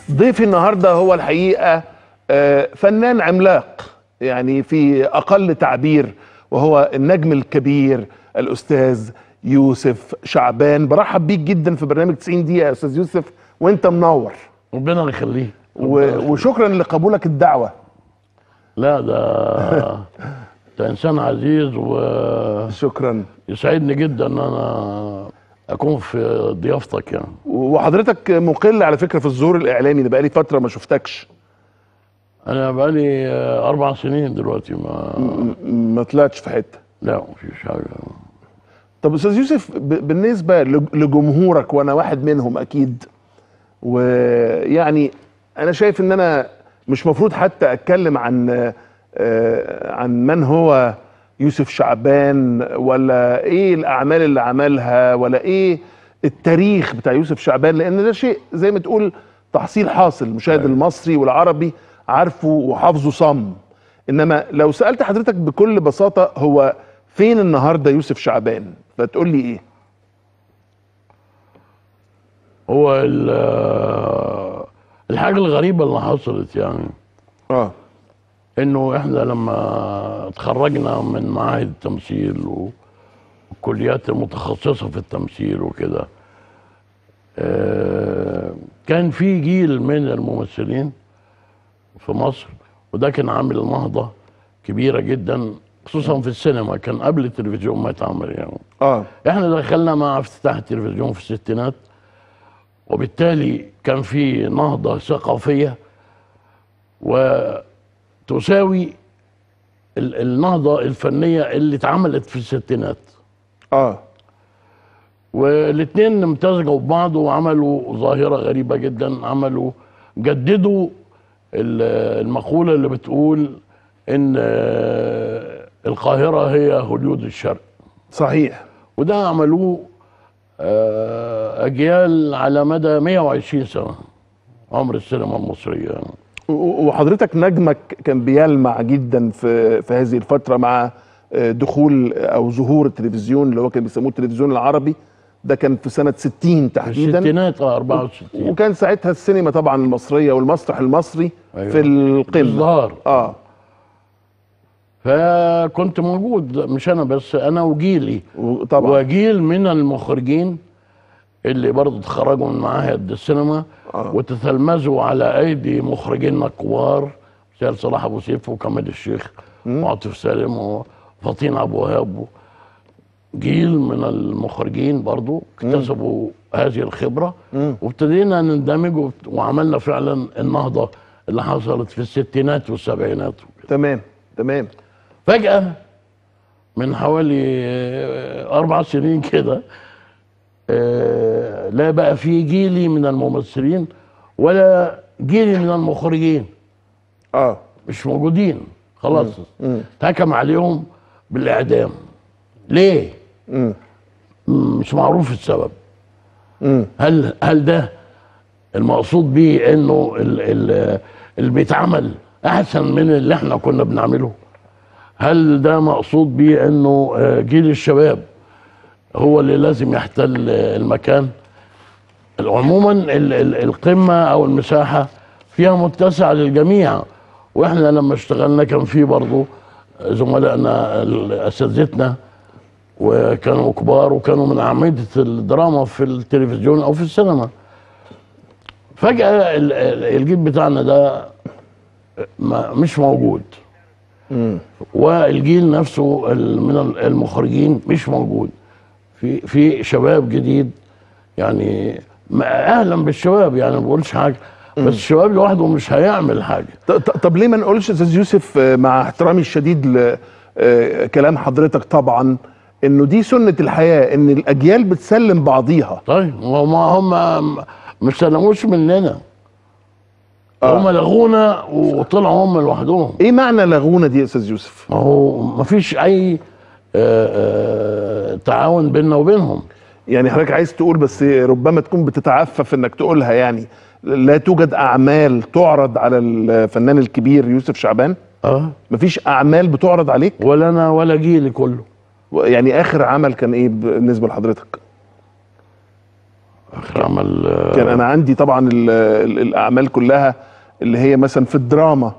ضيفي النهارده هو الحقيقه آه، فنان عملاق يعني في اقل تعبير وهو النجم الكبير الاستاذ يوسف شعبان برحب بيك جدا في برنامج 90 دقيقه يا استاذ يوسف وانت منور ربنا يخليه و- وشكرا لقبولك الدعوه لا ده ده انسان عزيز شكرا ويسعدني جدا ان انا اكون في ضيافتك يعني وحضرتك مقل على فكره في الظهور الاعلامي ده بقالي فتره ما شفتكش انا بقالي اربع سنين دلوقتي ما م- ما طلعتش في حته لا مفيش حاجه طب استاذ يوسف ب- بالنسبه لج- لجمهورك وانا واحد منهم اكيد ويعني انا شايف ان انا مش مفروض حتى اتكلم عن آه، عن من هو يوسف شعبان ولا ايه الاعمال اللي عملها ولا ايه التاريخ بتاع يوسف شعبان لان ده شيء زي ما تقول تحصيل حاصل المشاهد المصري والعربي عارفه وحافظه صم انما لو سالت حضرتك بكل بساطه هو فين النهارده يوسف شعبان فتقول لي ايه هو ال- الحاجه الغريبه اللي حصلت يعني اه انه احنا لما اتخرجنا من معاهد التمثيل والكليات المتخصصه في التمثيل وكده آه، كان في جيل من الممثلين في مصر وده كان عامل نهضه كبيره جدا خصوصا في السينما كان قبل التلفزيون ما يتعمل يعني اه احنا دخلنا مع افتتاح التلفزيون في الستينات وبالتالي كان في نهضة ثقافية وتساوي ال- النهضة الفنية اللي اتعملت في الستينات اه والاثنين امتزجوا ببعض وعملوا ظاهرة غريبة جدا عملوا جددوا ال- المقولة اللي بتقول ان آه، القاهرة هي هوليود الشرق صحيح وده عملوه آه، اجيال على مدى 120 سنه عمر السينما المصريه يعني. و- و- وحضرتك نجمك كان بيلمع جدا في في هذه الفتره مع آه، دخول او ظهور التلفزيون اللي هو كان بيسموه التلفزيون العربي ده كان في سنه 60 في تحديدا الستينات اه 64 وكان ساعتها السينما طبعا المصريه والمسرح المصري أيوة. في القمه الظهر اه فكنت موجود مش انا بس انا وجيلي طبعا وجيل من المخرجين اللي برضه اتخرجوا من معاهد السينما آه. وتتلمذوا على ايدي مخرجين كبار سيد صلاح ابو سيف وكمال الشيخ وعاطف سالم وفطين ابو وهاب جيل من المخرجين برضو اكتسبوا هذه الخبره وابتدينا نندمج وبت- وعملنا فعلا النهضه اللي حصلت في الستينات والسبعينات وكده. تمام تمام فجأة من حوالي آه، أربع سنين كده آه، لا بقى في جيلي من الممثلين ولا جيلي من المخرجين اه مش موجودين خلاص اتحكم عليهم بالإعدام ليه؟ مم. مم، مش معروف السبب مم. هل هل ده المقصود بيه انه ال- ال- اللي بيتعمل احسن من اللي احنا كنا بنعمله هل ده مقصود بيه انه آه، جيل الشباب هو اللي لازم يحتل آه، المكان عموما ال- ال- القمه او المساحه فيها متسعه للجميع واحنا لما اشتغلنا كان في برضه زملائنا ال- اساتذتنا وكانوا كبار وكانوا من أعمدة الدراما في التلفزيون أو في السينما فجأة ال- ال- الجيل بتاعنا ده ما مش موجود والجيل نفسه ال- من ال- المخرجين مش موجود في في شباب جديد يعني ما- اهلا بالشباب يعني ما بقولش حاجه بس الشباب لوحده مش هيعمل حاجه ط- ط- طب ليه ما نقولش استاذ يوسف آه، مع احترامي الشديد لكلام حضرتك طبعا انه دي سنه الحياه ان الاجيال بتسلم بعضيها طيب ما هم مش سلموش مننا آه. هم لغونا وطلعوا هم لوحدهم ايه معنى لغونه دي يا استاذ يوسف ما هو ما فيش اي آه، آه، تعاون بيننا وبينهم يعني حضرتك عايز تقول بس ربما تكون بتتعفف انك تقولها يعني لا توجد اعمال تعرض على الفنان الكبير يوسف شعبان اه مفيش اعمال بتعرض عليك ولا انا ولا جيلي كله يعني اخر عمل كان ايه بالنسبه لحضرتك اخر عمل آه، كان انا عندي طبعا ال ال الاعمال كلها اللي هي مثلا في الدراما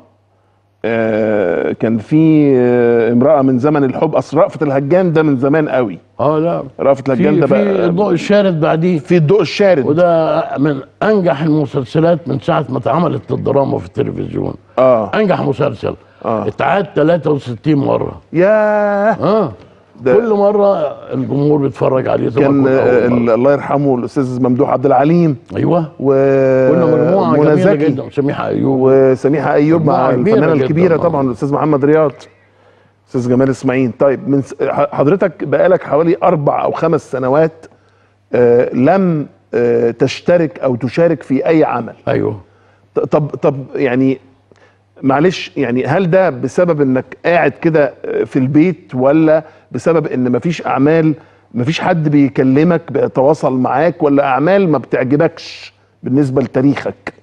آه، كان في آه، امراه من زمن الحب اصل رأفت الهجان ده من زمان قوي اه لا رأفت الهجان في ده في بقى الضوء الشارد بعديه في الضوء الشارد وده من انجح المسلسلات من ساعه ما اتعملت الدراما في التلفزيون اه انجح مسلسل آه. اتعاد 63 مره ياه اه ده- كل مره الجمهور بيتفرج عليه زي ما كان كنا آه، أول مرة. ال- الله يرحمه الاستاذ ممدوح عبد العليم ايوه و كنا مجموعه منى جميله زكي جدا سميحه ايوب وسميحه ايوب مع مجموعة كبيرة الفنانه جداً، الكبيره آه. طبعا الاستاذ محمد رياض استاذ جمال اسماعيل طيب من س- ح- حضرتك بقالك حوالي اربع او خمس سنوات آه، لم آه، تشترك او تشارك في اي عمل ايوه ط- طب طب يعني معلش يعني هل ده بسبب انك قاعد كده آه، في البيت ولا بسبب ان مفيش اعمال مفيش حد بيكلمك بيتواصل معاك ولا اعمال ما بتعجبكش بالنسبه لتاريخك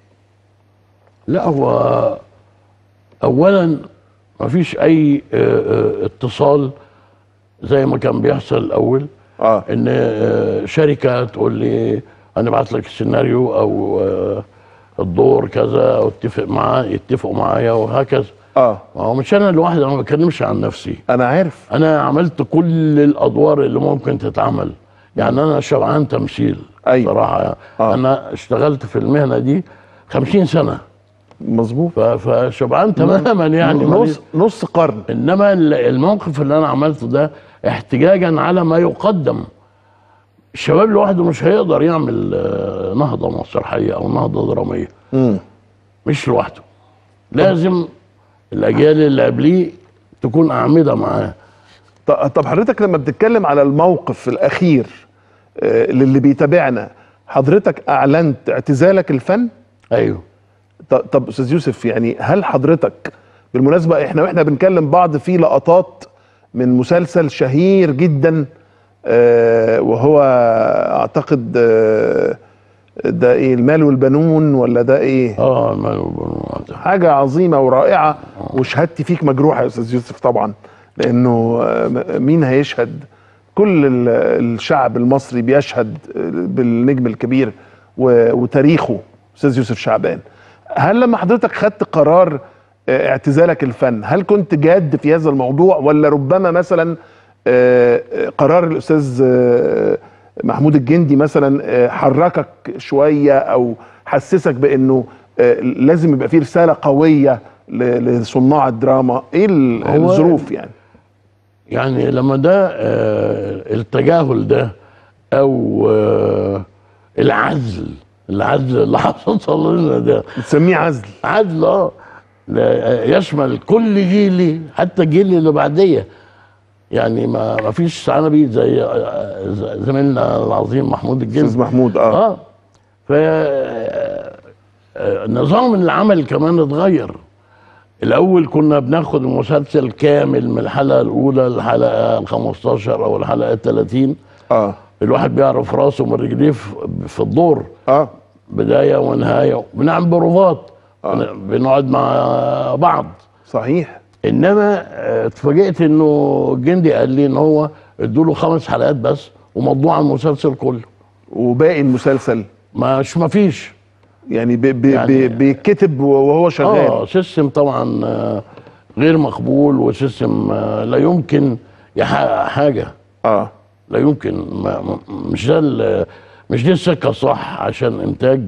لا هو اولا ما فيش اي آه، آه، اتصال زي ما كان بيحصل الاول اه ان آه، شركه تقول لي انا ابعت لك السيناريو او آه، الدور كذا او اتفق معاه يتفقوا معايا وهكذا اه ما هو مش انا لوحدي انا ما بتكلمش عن نفسي انا عارف انا عملت كل الادوار اللي ممكن تتعمل يعني انا شبعان تمثيل أيوة. صراحه آه. انا اشتغلت في المهنه دي خمسين سنه مظبوط ف- فشبعان تماما يعني نص ماليش- نص قرن انما ال- الموقف اللي انا عملته ده احتجاجا على ما يقدم الشباب لوحده مش هيقدر يعمل آه، نهضه مسرحيه او نهضه دراميه مم. مش لوحده لازم الاجيال اللي قبليه تكون اعمده معاه ط- طب حضرتك لما بتتكلم على الموقف الاخير آه، للي بيتابعنا حضرتك اعلنت اعتزالك الفن ايوه ط- طب استاذ يوسف يعني هل حضرتك بالمناسبه احنا واحنا بنكلم بعض في لقطات من مسلسل شهير جدا آه، وهو اعتقد آه، ده ايه المال والبنون ولا ده ايه اه المال والبنون ده. حاجة عظيمة ورائعة وشهادتي فيك مجروحة يا أستاذ يوسف طبعا لأنه آه، م- مين هيشهد كل ال- الشعب المصري بيشهد آه، بالنجم الكبير و- وتاريخه أستاذ يوسف شعبان هل لما حضرتك خدت قرار آه، اعتزالك الفن هل كنت جاد في هذا الموضوع ولا ربما مثلا آه، آه، قرار الأستاذ آه، محمود الجندي مثلا آه، حركك شويه او حسسك بانه آه، لازم يبقى في رساله قويه ل- لصناع الدراما ايه ال- هو- الظروف يعني يعني لما ده آه التجاهل ده او آه العزل العزل اللي حصل لنا ده بتسميه عزل عزل اه لا- يشمل كل جيلي حتى الجيل اللي بعديه يعني ما ما فيش عنبي زي آه، ز- زميلنا العظيم محمود الجندي استاذ محمود اه اه ف آه، نظام العمل كمان اتغير الاول كنا بناخد المسلسل كامل من الحلقه الاولى للحلقه ال 15 او الحلقه ال 30 اه الواحد بيعرف راسه من رجليه في- في الدور اه بدايه ونهايه بنعمل بروفات بنقعد مع بعض صحيح انما آه، اتفاجئت انه الجندي قال لي ان هو ادوا له خمس حلقات بس وموضوع على المسلسل كله وباقي المسلسل مش ما فيش يعني بي بي يعني- بي بيتكتب وهو شغال اه سيستم طبعا آه، غير مقبول وسيستم آه، لا يمكن يحقق حاجه اه لا يمكن ما ما- مش ده ال- مش دي السكه الصح عشان انتاج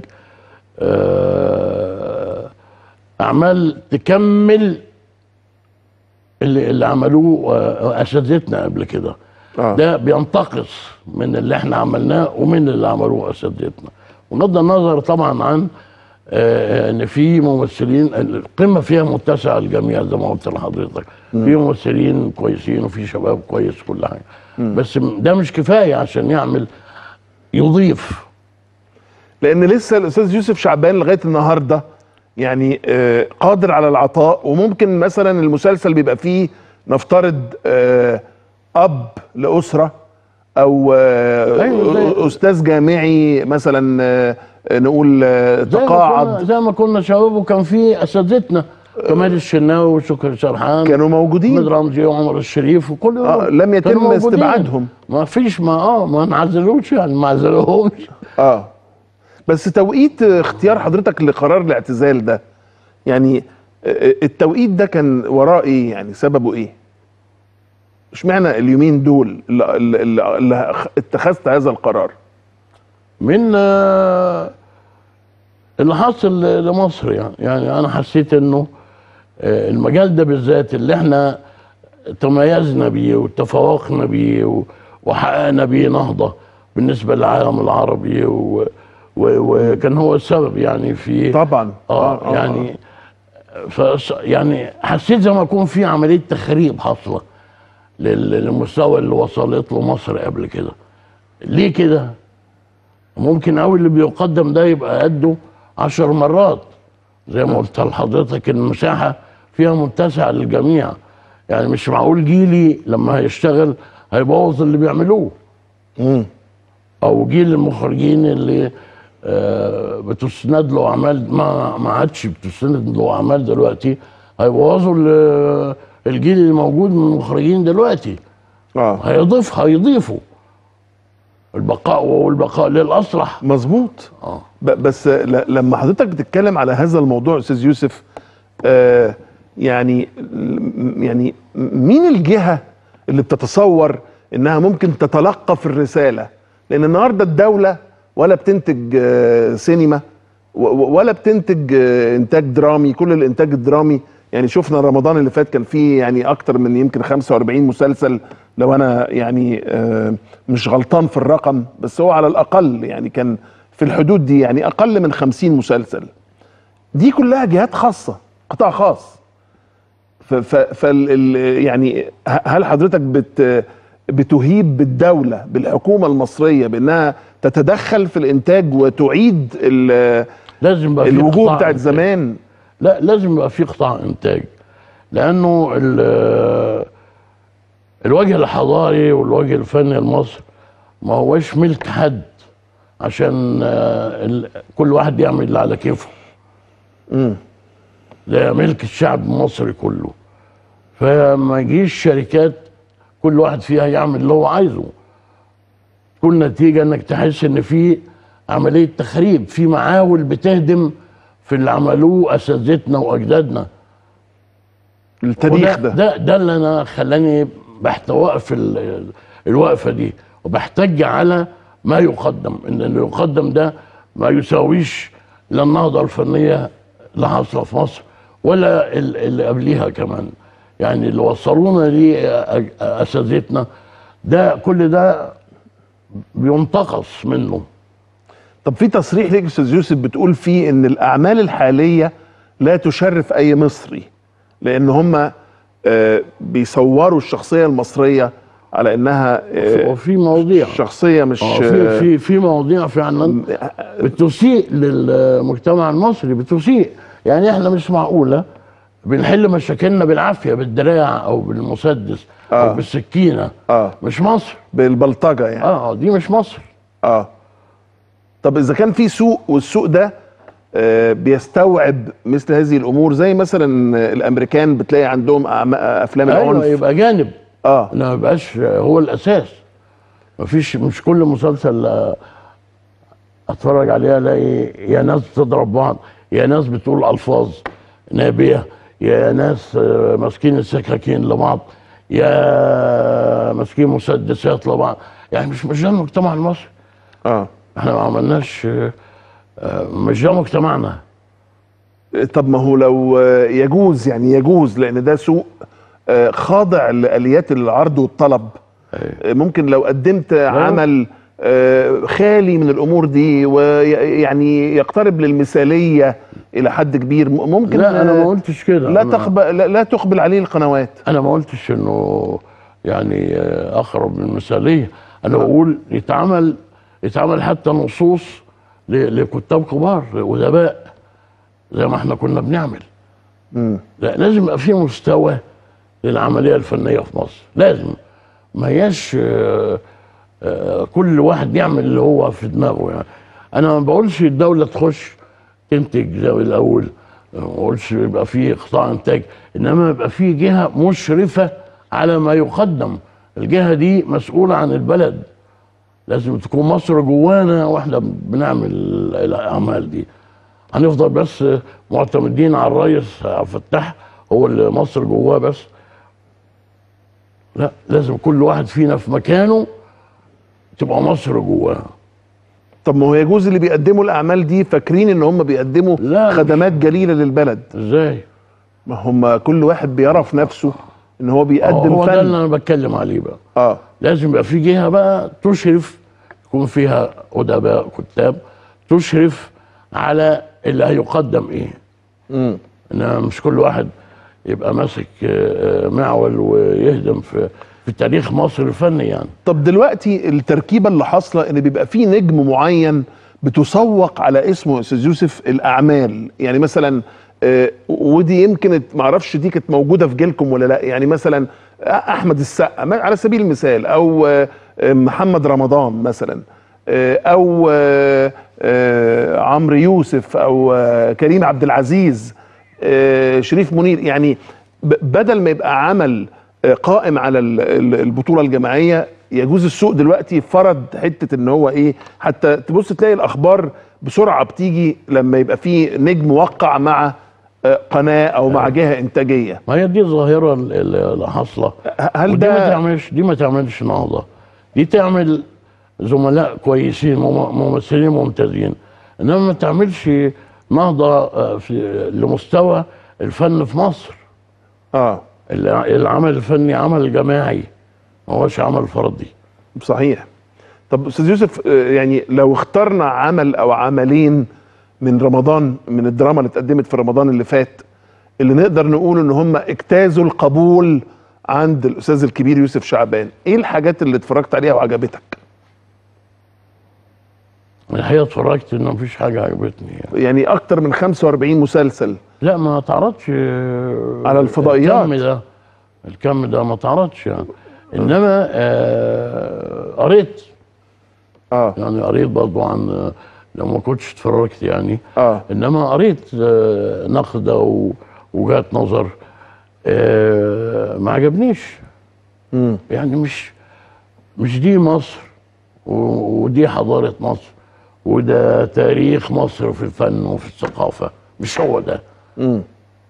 آه، اعمال تكمل اللي اللي عملوه آه، اساتذتنا قبل كده آه. ده بينتقص من اللي احنا عملناه ومن اللي عملوه اساتذتنا بغض النظر طبعا عن آه، ان في ممثلين القمه فيها متسعه للجميع زي ما قلت لحضرتك في ممثلين كويسين وفي شباب كويس كل حاجه بس ده مش كفايه عشان يعمل يضيف لان لسه الاستاذ يوسف شعبان لغايه النهارده يعني آه، قادر على العطاء وممكن مثلا المسلسل بيبقى فيه نفترض آه، اب لاسره او آه، أيوة، زي- استاذ جامعي مثلا آه، نقول آه، زي ما كنا تقاعد زي ما كنا شباب وكان في اساتذتنا كمال الشناوي وشكري سرحان كانوا احمد موجودين رمزي وعمر الشريف وكل آه، دول لم يتم كانوا موجودين. استبعادهم. ما فيش ما اه ما نعزلوش يعني ما عزلوهمش اه بس توقيت اختيار حضرتك لقرار الاعتزال ده يعني آه، التوقيت ده كان وراه ايه يعني سببه ايه اشمعنى اليومين دول اللي, اللي, اللي اتخذت هذا القرار من آه، اللي حصل لمصر يعني يعني انا حسيت انه آه، المجال ده بالذات اللي احنا تميزنا بيه وتفوقنا بيه و- وحققنا بيه نهضه بالنسبه للعالم العربي و- و- وكان هو السبب يعني في طبعا اه يعني ف يعني حسيت زي ما يكون في عمليه تخريب حاصله لل- للمستوى اللي وصلت له مصر قبل كده ليه كده ممكن قوي اللي بيقدم ده يبقى قده عشر مرات زي ما قلت لحضرتك المساحه فيها متسعه للجميع يعني مش معقول جيلي لما هيشتغل هيبوظ اللي بيعملوه مم. او جيل المخرجين اللي آه، بتسند له اعمال ما ما عادش بتسند له اعمال دلوقتي هيبوظوا ال- الجيل اللي موجود من المخرجين دلوقتي اه هيضيف هيضيفوا البقاء والبقاء للاصلح مظبوط اه ب- بس ل- لما حضرتك بتتكلم على هذا الموضوع استاذ يوسف آه يعني يعني مين الجهه اللي بتتصور انها ممكن تتلقف الرساله لان النهارده الدوله ولا بتنتج آه سينما و- و- ولا بتنتج آه انتاج درامي كل الانتاج الدرامي يعني شفنا رمضان اللي فات كان فيه يعني اكتر من يمكن 45 مسلسل لو انا يعني آه مش غلطان في الرقم بس هو على الاقل يعني كان في الحدود دي يعني اقل من 50 مسلسل دي كلها جهات خاصه قطاع خاص ف ف فال ال- يعني ه- هل حضرتك بت بتهيب بالدوله بالحكومه المصريه بانها تتدخل في الانتاج وتعيد ال- لازم يبقى في الوجوه قطاع بتاعت إنتاج. زمان لا لازم يبقى في قطاع انتاج لانه ال- الوجه الحضاري والوجه الفني لمصر ما هوش ملك حد عشان آه، ال- كل واحد يعمل اللي على كيفه مم. ده ملك الشعب المصري كله فما يجيش شركات كل واحد فيها يعمل اللي هو عايزه كل نتيجة انك تحس ان في عملية تخريب في معاول بتهدم في اللي عملوه اساتذتنا واجدادنا التاريخ وده- ده ده ده اللي انا خلاني بحت واقف ال- الوقفه دي وبحتج على ما يقدم ان اللي يقدم ده ما يساويش لا النهضه الفنيه اللي حاصله في مصر ولا ال- اللي قبليها كمان يعني اللي وصلونا ليه أ- اساتذتنا ده كل ده بينتقص منه طب في تصريح ليك يا استاذ يوسف بتقول فيه ان الاعمال الحاليه لا تشرف اي مصري لان هم آه، بيصوروا الشخصيه المصريه على انها آه، وفي مواضيع شخصيه مش آه، في في في مواضيع فعلا بتسيء للمجتمع المصري بتسيء يعني احنا مش معقوله بنحل مشاكلنا بالعافيه بالدراع او بالمسدس او آه. بالسكينه اه مش مصر بالبلطجه يعني اه دي مش مصر اه طب اذا كان في سوق والسوق ده آه، بيستوعب مثل هذه الامور زي مثلا الامريكان بتلاقي عندهم أعم- افلام ايوه العنف يبقى جانب اه لا ما يبقاش هو الاساس مفيش مش كل مسلسل آه، اتفرج عليه الاقي يا ناس بتضرب بعض يا ناس بتقول الفاظ نابيه يا ناس آه، ماسكين السكاكين لبعض يا ماسكين مسدسات لبعض يعني مش مش ده المجتمع المصري اه احنا ما عملناش آه، آه، مش ده مجتمعنا طب ما هو لو آه، يجوز يعني يجوز لان ده سوق آه، خاضع لاليات العرض والطلب آه، ممكن لو قدمت عمل آه، خالي من الامور دي ويعني يقترب للمثاليه الى حد كبير م- ممكن لا انا آه، ما قلتش كده لا أنا- تقبل لا, لا تقبل عليه القنوات انا ما قلتش انه يعني آه، اقرب من المثاليه انا بقول يتعمل يتعمل حتى نصوص ل- لكتاب كبار وادباء زي ما احنا كنا بنعمل مم. لا لازم يبقى في مستوى للعمليه الفنيه في مصر لازم ما هياش آه، آه، كل واحد يعمل اللي هو في دماغه يعني انا ما بقولش الدوله تخش تنتج زي الاول ما بقولش يبقى في قطاع انتاج انما يبقى في جهه مشرفه على ما يقدم الجهه دي مسؤوله عن البلد لازم تكون مصر جوانا واحنا بنعمل الاعمال دي هنفضل بس معتمدين على الرئيس عبد الفتاح هو اللي مصر جواه بس لا لازم كل واحد فينا في مكانه تبقى مصر جواه طب ما هو يجوز اللي بيقدموا الاعمال دي فاكرين ان هم بيقدموا لا، خدمات جليله للبلد ازاي ما هم كل واحد بيرى في نفسه ان هو بيقدم هو ده اللي فن انا بتكلم عليه بقى اه لازم يبقى في جهه بقى تشرف يكون فيها ادباء كتاب تشرف على اللي هيقدم ايه امم انما مش كل واحد يبقى ماسك آه، آه، معول ويهدم في في تاريخ مصر الفني يعني طب دلوقتي التركيبه اللي حاصله ان بيبقى في نجم معين بتسوق على اسمه يا استاذ يوسف الاعمال يعني مثلا آه، ودي يمكن ما اعرفش دي كانت موجوده في جيلكم ولا لا يعني مثلا احمد السقا ما- على سبيل المثال او آه، آه، محمد رمضان مثلا آه، او آه، آه، عمرو يوسف او آه، كريم عبد العزيز آه، شريف منير يعني ب- بدل ما يبقى عمل آه، قائم على ال- ال- البطوله الجماعيه يجوز السوق دلوقتي فرض حته ان هو ايه حتى تبص تلاقي الاخبار بسرعه بتيجي لما يبقى في نجم موقع مع آه، قناه او مع جهه انتاجيه ما هي دي الظاهره اللي اللي حاصله هل ودي ما ده تعملش دي ما تعملش نهضه دي تعمل زملاء كويسين مم- ممثلين ممتازين انما ما تعملش نهضه آه، في لمستوى الفن في مصر اه الع- العمل الفني عمل جماعي ما هوش عمل فردي صحيح طب استاذ يوسف آه، يعني لو اخترنا عمل او عملين من رمضان من الدراما اللي اتقدمت في رمضان اللي فات اللي نقدر نقول ان هم اجتازوا القبول عند الاستاذ الكبير يوسف شعبان ايه الحاجات اللي اتفرجت عليها وعجبتك الحقيقه اتفرجت ان مفيش حاجه عجبتني يعني. يعني اكتر من 45 مسلسل لا ما تعرضش آه، على الفضائيات. الكم ده الكم ده ما تعرضش يعني انما آه قريت اه يعني قريت برضو عن آه، لو ما كنتش اتفرجت يعني اه انما قريت آه، نقد او وجهات نظر آه، ما عجبنيش امم يعني مش مش دي مصر و- ودي حضارة مصر وده تاريخ مصر في الفن وفي الثقافة مش هو ده امم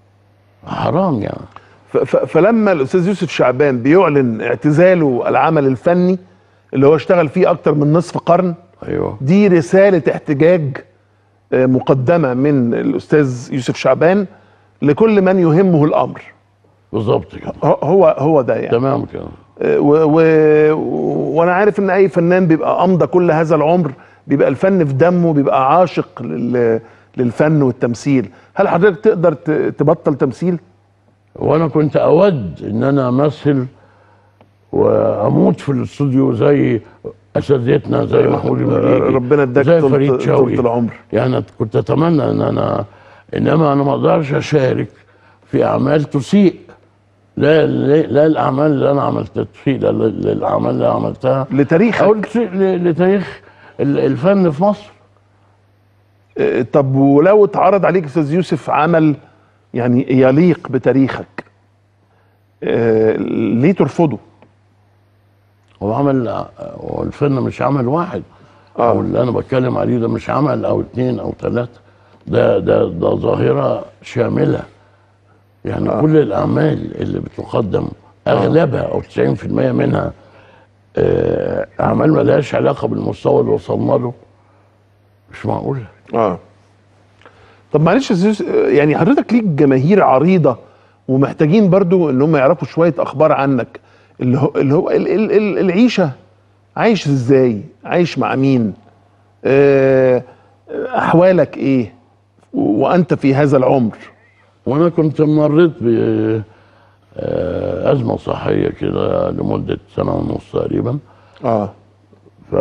حرام يعني ف- ف- فلما الاستاذ يوسف شعبان بيعلن اعتزاله العمل الفني اللي هو اشتغل فيه اكتر من نصف قرن ايوه دي رسالة احتجاج آه، مقدمة من الأستاذ يوسف شعبان لكل من يهمه الأمر بالظبط كده هو- هو هو ده يعني تمام كده آه، و و وأنا عارف إن أي فنان بيبقى أمضى كل هذا العمر بيبقى الفن في دمه بيبقى عاشق لل للفن والتمثيل هل حضرتك تقدر ت- تبطل تمثيل؟ وانا كنت اود ان انا امثل واموت في الاستوديو زي اساتذتنا زي محمود المليجي ربنا اداك زي طول فريد طول شوقي العمر يعني كنت اتمنى ان انا انما انا ما اقدرش اشارك في اعمال تسيء لا لا, لا الاعمال اللي انا عملتها تسيء لا لا- الاعمال اللي عملتها لتاريخك او تسيء ل- لتاريخ ال- الفن في مصر آه، طب ولو اتعرض عليك استاذ يوسف عمل يعني يليق بتاريخك آه، ليه ترفضه؟ هو عمل هو الفن مش عمل واحد آه. او اللي انا بتكلم عليه ده مش عمل او اتنين او ثلاثه ده ده ده ظاهره شامله يعني آه. آه. كل الاعمال اللي بتقدم اغلبها او 90% منها آه، اعمال ملهاش علاقه بالمستوى اللي وصلنا له مش معقول اه طب معلش يا أستاذ يوسف، آه، يعني حضرتك ليك جماهير عريضه ومحتاجين برضو ان هم يعرفوا شويه اخبار عنك اللي هو اللي هو ال- ال- ال- العيشه عايش ازاي عايش مع مين آه، احوالك ايه و- وانت في هذا العمر وانا كنت مريت ب آه، ازمه صحيه كده لمده سنه ونص تقريبا اه ف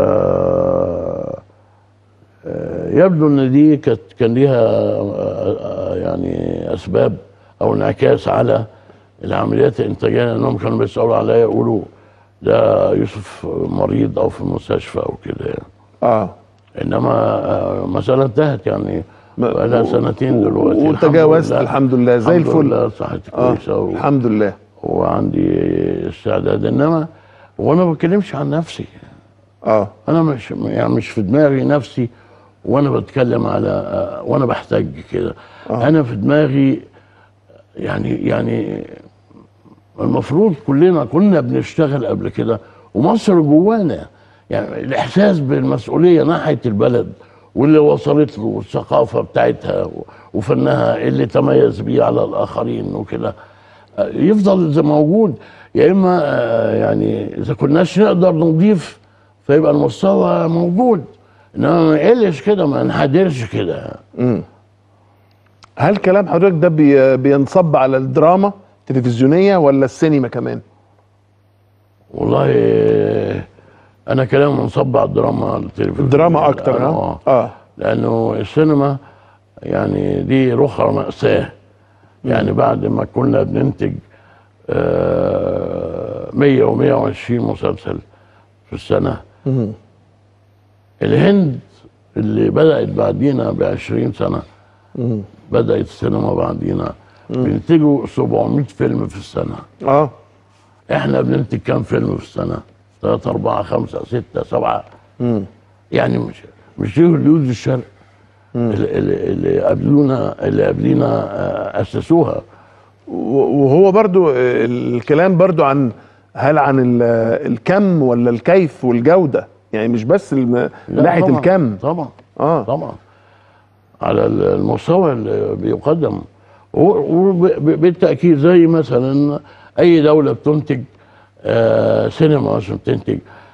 آه، يبدو ان دي كانت كان ليها آه، آه، يعني اسباب او انعكاس على العمليات الانتاجيه لانهم كانوا بيسالوا عليا يقولوا ده يوسف مريض او في المستشفى او كده يعني اه انما آه، مساله انتهت يعني ما- بقى و- سنتين و- دلوقتي الحمد وتجاوزت لله. الحمد لله زي الحمد الفل لله صحتي اه كويسه و... الحمد لله وعندي استعداد انما وانا ما بتكلمش عن نفسي اه انا مش يعني مش في دماغي نفسي وانا بتكلم على آه، وانا بحتاج كده آه. انا في دماغي يعني يعني المفروض كلنا كنا بنشتغل قبل كده ومصر جوانا يعني الاحساس بالمسؤوليه ناحيه البلد واللي وصلت له والثقافه بتاعتها و- وفنها اللي تميز بيه على الاخرين وكده آه، يفضل زي موجود يا اما آه، يعني اذا كناش نقدر نضيف فيبقى المستوى موجود انما ما يقلش كده ما نحدرش كده هل كلام حضرتك ده بي بينصب على الدراما التلفزيونيه ولا السينما كمان والله آه، انا كلامي منصب على الدراما التلفزيون الدراما اكتر آه. ها اه لانه السينما يعني دي رخرة مأساة يعني بعد ما كنا بننتج آه، 100 و 120 مسلسل في السنة مم. الهند اللي بدأت بعدينا ب 20 سنة مم. بدأت السينما بعدينا بينتجوا 700 فيلم في السنة اه احنا بننتج كام فيلم في السنة؟ 3 4 5 6 7 مم. يعني مش مش دي هوليود الشرق اللي, اللي- اللي قبلونا اللي قبلينا آه، اسسوها و- وهو برضو آه، الكلام برضو عن هل عن ال- الكم ولا الكيف والجوده يعني مش بس الم- لا ناحيه طبعاً، الكم طبعا اه طبعا على ال- المستوى اللي بيقدم وبالتاكيد زي مثلا اي دوله بتنتج آه سينما مثلا بتنتج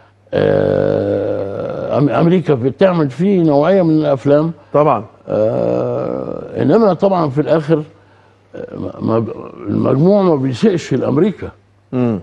آه أم- امريكا بتعمل فيه نوعيه من الافلام طبعا آه انما طبعا في الاخر آه، ما ما- المجموع ما بيسقش لامريكا مم.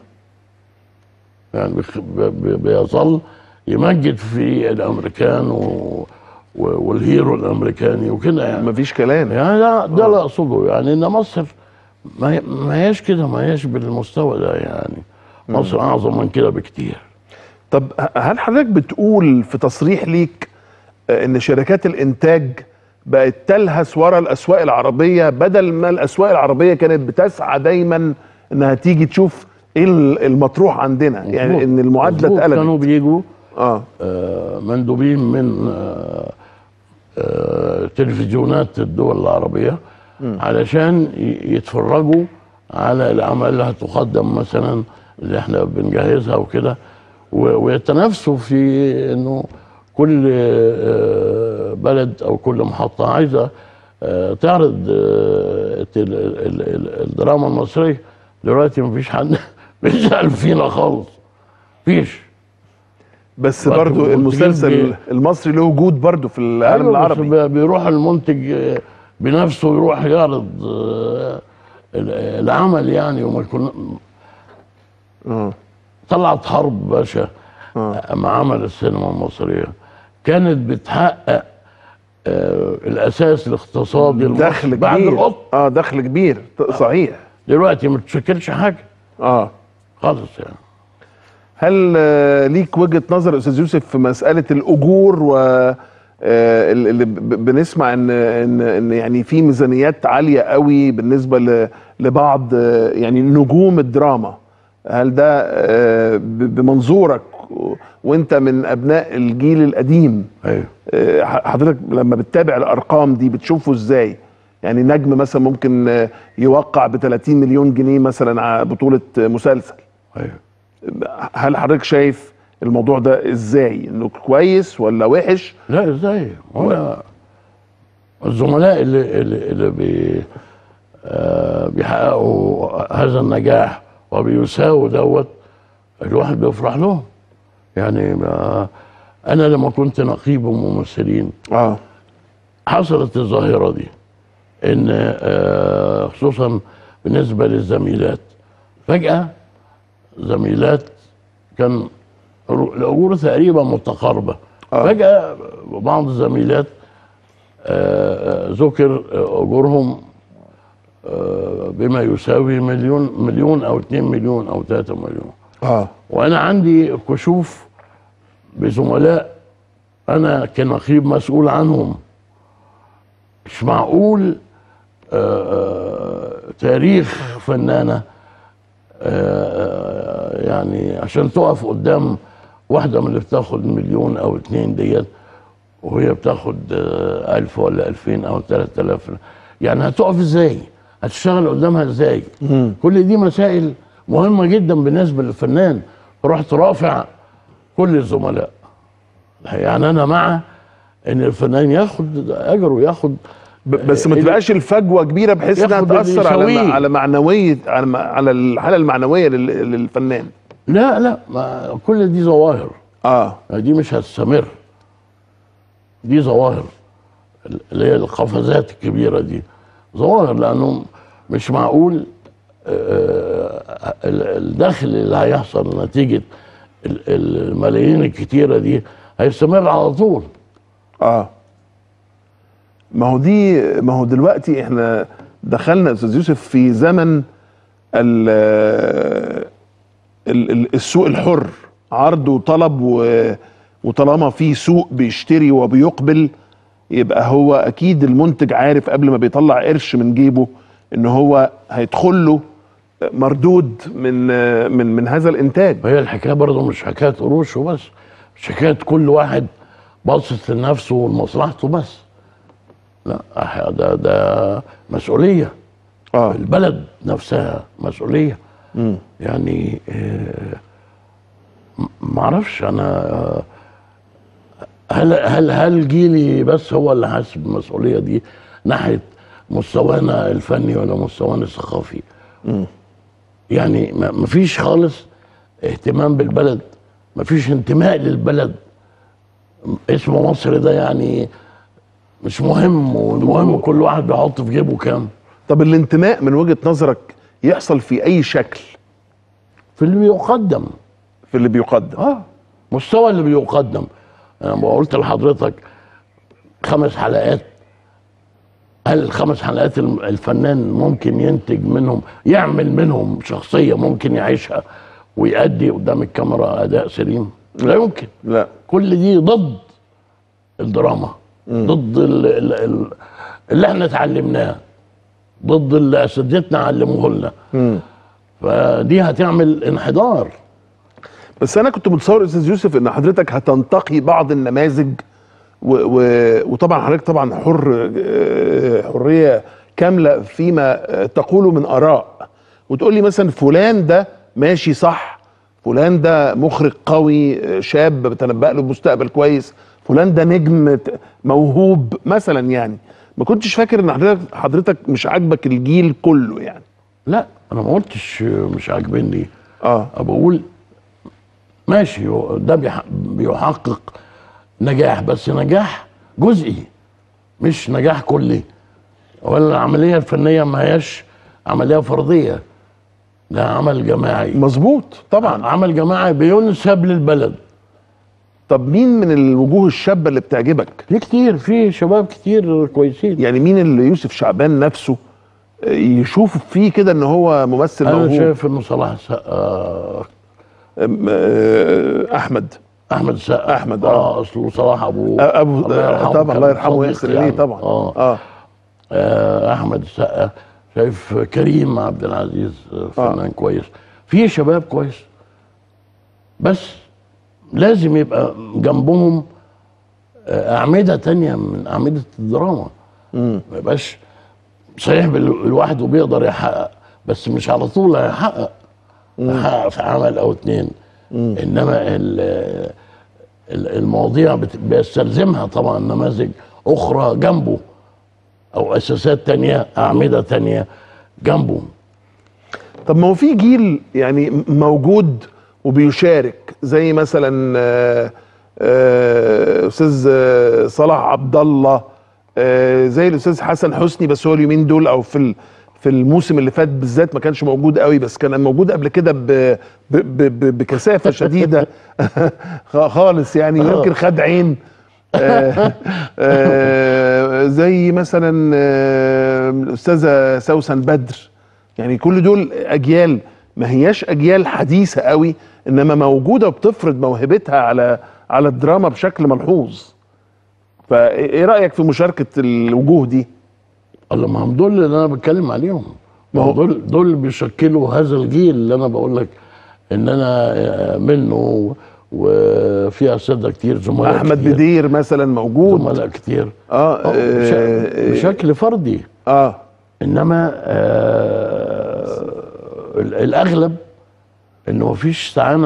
يعني بيخ- ب- ب- بيظل يمجد في الامريكان و... و- والهيرو الامريكاني وكده يعني مفيش كلام يعني ده ده اللي اقصده يعني ان مصر ما هي- ما هياش كده ما هياش بالمستوى ده يعني مصر اعظم من كده بكتير طب ه- هل حضرتك بتقول في تصريح ليك آه، ان شركات الانتاج بقت تلهث ورا الاسواق العربيه بدل ما الاسواق العربيه كانت بتسعى دايما انها تيجي تشوف ايه ال- المطروح عندنا يعني مظبوط. ان المعادله مظبوط. كانوا اتقلبت بيجوا اه آه، مندوبين من آه، آه، تلفزيونات الدول العربية علشان ي- يتفرجوا على الأعمال اللي هتقدم مثلا اللي احنا بنجهزها وكده و- ويتنافسوا في انه كل آه، بلد او كل محطة عايزة آه، تعرض آه، التل- ال- ال- الدراما المصرية دلوقتي مفيش حد بيسأل فينا خالص مفيش بس برضو برضو المنتجين المسلسل بي- المصري له وجود برضو في العالم أيوة بس العربي بي- بيروح المنتج آه، بنفسه يروح يعرض آه، ال- العمل يعني وما يكون اه طلعت حرب باشا آه. مع عمل السينما المصرية كانت بتحقق آه، الاساس الاقتصادي المصري دخل بعد كبير القط اه دخل كبير ط- صحيح دلوقتي ما تشكلش حاجه اه خالص يعني هل آه، ليك وجهة نظر استاذ يوسف في مسألة الأجور و آه، اللي ب- بنسمع ان ان ان يعني في ميزانيات عالية قوي بالنسبة ل- لبعض آه، يعني نجوم الدراما هل ده آه، ب- بمنظورك و- وانت من ابناء الجيل القديم ايوه آه، ح- حضرتك لما بتتابع الارقام دي بتشوفه ازاي يعني نجم مثلا ممكن آه، يوقع ب 30 مليون جنيه مثلا على بطولة آه، مسلسل ايوه هل حضرتك شايف الموضوع ده ازاي انه كويس ولا وحش لا ازاي هو الزملاء اللي اللي, اللي بي آه بيحققوا هذا النجاح وبيساووا دوت الواحد بيفرح لهم يعني ما انا لما كنت نقيب ممثلين اه حصلت الظاهره دي ان آه خصوصا بالنسبه للزميلات فجاه زميلات كان الاجور تقريبا متقاربه آه. فجاه بعض الزميلات آه، آه، ذكر اجورهم آه، بما يساوي مليون مليون او 2 مليون او 3 مليون اه وانا عندي كشوف بزملاء انا كنقيب مسؤول عنهم مش معقول آه، آه، تاريخ فنانه آه، آه، يعني عشان تقف قدام واحده من اللي بتاخد مليون او اتنين ديت وهي بتاخد آه، ألف ولا ألفين أو ثلاثة آلاف يعني هتقف ازاي؟ هتشتغل قدامها ازاي؟ كل دي مسائل مهمة جدا بالنسبة للفنان رحت رافع كل الزملاء يعني أنا مع إن الفنان ياخد أجره ياخد ب- بس ما إيه- تبقاش الفجوه كبيره بحيث انها ياخد اللي تاثر على يساويه. على معنويه على م- على الحاله المعنويه لل- للفنان لا لا ما كل دي ظواهر اه دي مش هتستمر دي ظواهر اللي هي القفزات الكبيره دي ظواهر لانه مش معقول آه، ال- الدخل اللي هيحصل نتيجه ال- الملايين الكتيره دي هيستمر على طول اه ما هو دي ما هو دلوقتي احنا دخلنا يا استاذ يوسف في زمن ال ال- ال- السوق الحر عرض وطلب و- وطالما في سوق بيشتري وبيقبل يبقى هو اكيد المنتج عارف قبل ما بيطلع قرش من جيبه ان هو هيدخل له مردود من من من هذا الانتاج وهي الحكايه برضه مش حكايه قروش وبس مش حكايه كل واحد باصص لنفسه ولمصلحته بس لا أح- ده ده مسؤوليه اه البلد نفسها مسؤوليه يعني آه، م- معرفش انا آه، هل هل هل جيلي بس هو اللي حاسس بالمسؤوليه دي ناحيه مستوانا الفني ولا مستوانا الثقافي يعني ما ما فيش خالص اهتمام بالبلد ما فيش انتماء للبلد اسم مصر ده يعني مش مهم والمهم كل واحد بيحط في جيبه كام طب الانتماء من وجهة نظرك يحصل في اي شكل في اللي بيقدم في اللي بيقدم اه مستوى اللي بيقدم انا ما قلت لحضرتك خمس حلقات هل الخمس حلقات الم- الفنان ممكن ينتج منهم يعمل منهم شخصية ممكن يعيشها ويأدي قدام الكاميرا أداء سليم لا يمكن لا كل دي ضد الدراما ضد ال- ال- ال- اللي احنا اتعلمناه ضد اللي اساتذتنا علموه لنا فدي هتعمل انحدار بس انا كنت متصور يا استاذ يوسف ان حضرتك هتنتقي بعض النماذج و و وطبعا حضرتك طبعا حر آه، حريه كامله فيما آه، تقوله من اراء وتقول لي مثلا فلان ده ماشي صح فلان ده مخرج قوي آه، شاب بتنبأ له بمستقبل كويس فلان ده نجم ت- موهوب مثلا يعني ما كنتش فاكر ان حضرتك حضرتك مش عاجبك الجيل كله يعني لا انا ما قلتش مش عاجبني اه أنا بقول ماشي هو ده بيح- بيحقق نجاح بس نجاح جزئي مش نجاح كلي ولا العمليه الفنيه ما هياش عمليه فرديه ده عمل جماعي مظبوط طبعا عمل جماعي بينسب للبلد طب مين من الوجوه الشابه اللي بتعجبك في كتير في شباب كتير كويسين يعني مين اللي يوسف شعبان نفسه آه، يشوف فيه كده ان هو ممثل انا موهوب شايف انه صلاح السقا أم- آه، احمد احمد السقا أحمد، آه. اه اصله صلاح ابو آه، ابو الله آه، يرحمه طبعا كان الله يرحمه صديق ويغفر يعني. اليه طبعا اه اه آه، احمد السقا شايف كريم عبد العزيز آه، فنان كويس في شباب كويس بس لازم يبقى جنبهم آه، اعمده تانية من اعمده الدراما ما يبقاش صحيح بال- لوحده بيقدر يحقق بس مش على طول هيحقق هيحقق في عمل او اتنين انما ال- ال- المواضيع بت- بيستلزمها طبعا نماذج اخرى جنبه او اساسات تانية اعمده تانية جنبه طب ما هو في جيل يعني م- موجود وبيشارك زي مثلا آه، آه، استاذ آه، صلاح عبد الله آه، زي الاستاذ حسن حسني بس هو اليومين دول او في ال- في الموسم اللي فات بالذات ما كانش موجود قوي بس كان موجود قبل كده ب- ب- ب- ب- بكثافه شديده خ- خالص يعني يمكن خد عين آه، آه، زي مثلا آه، الاستاذه سوسن بدر يعني كل دول اجيال ما هياش اجيال حديثه قوي انما موجوده وبتفرض موهبتها على على الدراما بشكل ملحوظ فايه رايك في مشاركه الوجوه دي الله ما هم دول اللي انا بتكلم عليهم ما هو دول دول اللي بيشكلوا هذا الجيل اللي انا بقول لك ان انا آه، منه وفي اساتذه كتير زملاء احمد كتير بدير مثلا موجود زملاء كتير اه آه، بش- آه، بشكل فردي اه انما آه ال- الاغلب انه مفيش استعانه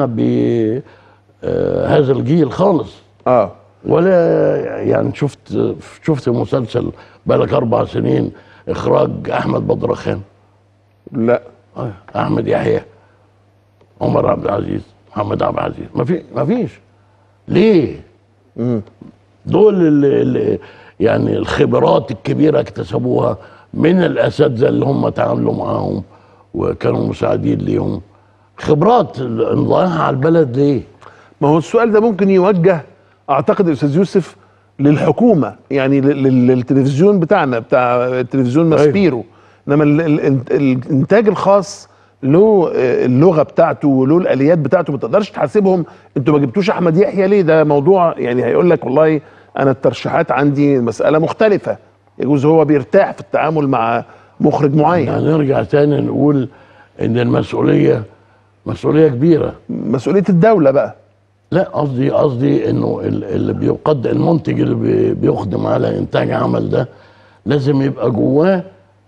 بهذا الجيل خالص اه ولا يعني شفت شفت مسلسل بقالك اربع سنين اخراج احمد بدرخان لا آه، احمد يحيى عمر عبد العزيز محمد عبد العزيز ما في ما فيش ليه دول اللي, اللي يعني الخبرات الكبيره اكتسبوها من الاساتذه اللي هم تعاملوا معاهم وكانوا مساعدين ليهم خبرات نضيعها على البلد ليه ما هو السؤال ده ممكن يوجه اعتقد يا استاذ يوسف للحكومه يعني لل- لل- للتلفزيون بتاعنا بتاع التلفزيون ماسبيرو انما ال- ال- الانتاج الخاص له آه، اللغه بتاعته وله الاليات بتاعته ما تقدرش تحاسبهم انتوا ما جبتوش احمد يحيى ليه ده موضوع يعني هيقول لك والله انا الترشيحات عندي مساله مختلفه يجوز هو بيرتاح في التعامل مع مخرج معين يعني نرجع تاني نقول ان المسؤوليه مسؤوليه كبيره مسؤوليه الدوله بقى لا قصدي قصدي انه ال- اللي بيقدم المنتج اللي بي- بيخدم على انتاج عمل ده لازم يبقى جواه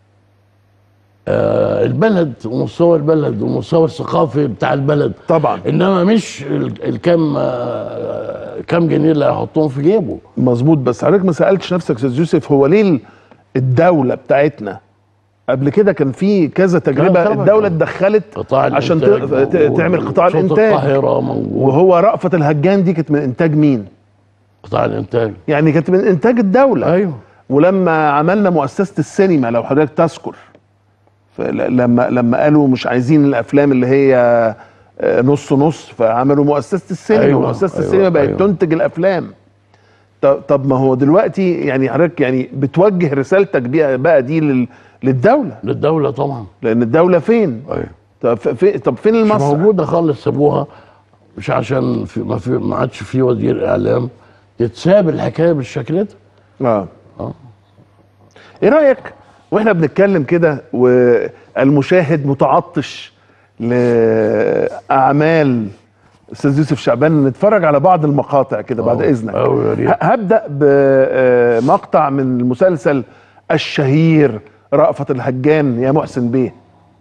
آه البلد ومستوى البلد ومستوى الثقافي بتاع البلد طبعا انما مش ال- الكم آه كم جنيه اللي هيحطهم في جيبه مظبوط بس حضرتك ما سالتش نفسك يا استاذ يوسف هو ليه ال- الدوله بتاعتنا قبل كده كان في كذا تجربه طبعاً. الدوله اتدخلت قطاع عشان ت- الإنتاج ت- تعمل قطاع صوت الانتاج القاهره موجود وهو رأفت الهجان دي كانت من انتاج مين قطاع الانتاج يعني كانت من انتاج الدوله ايوه ولما عملنا مؤسسه السينما لو حضرتك تذكر فل- لما لما قالوا مش عايزين الافلام اللي هي آه، نص نص فعملوا مؤسسه السينما أيوة، مؤسسه أيوة، السينما بقت أيوة. تنتج الافلام طب, طب ما هو دلوقتي يعني حضرتك يعني بتوجه رسالتك بقى, بقى دي لل للدوله للدوله طبعا لان الدوله فين ايوه طب ف- في طب فين مش المسرح موجوده خالص سابوها مش عشان في ما في ما عادش في وزير اعلام تتساب الحكايه بالشكل ده اه اه ايه رايك واحنا بنتكلم كده والمشاهد متعطش لاعمال استاذ يوسف شعبان نتفرج على بعض المقاطع كده بعد أوه، اذنك أوه، يا ريت. ه- هبدا بمقطع من المسلسل الشهير رأفت الهجان يا محسن بيه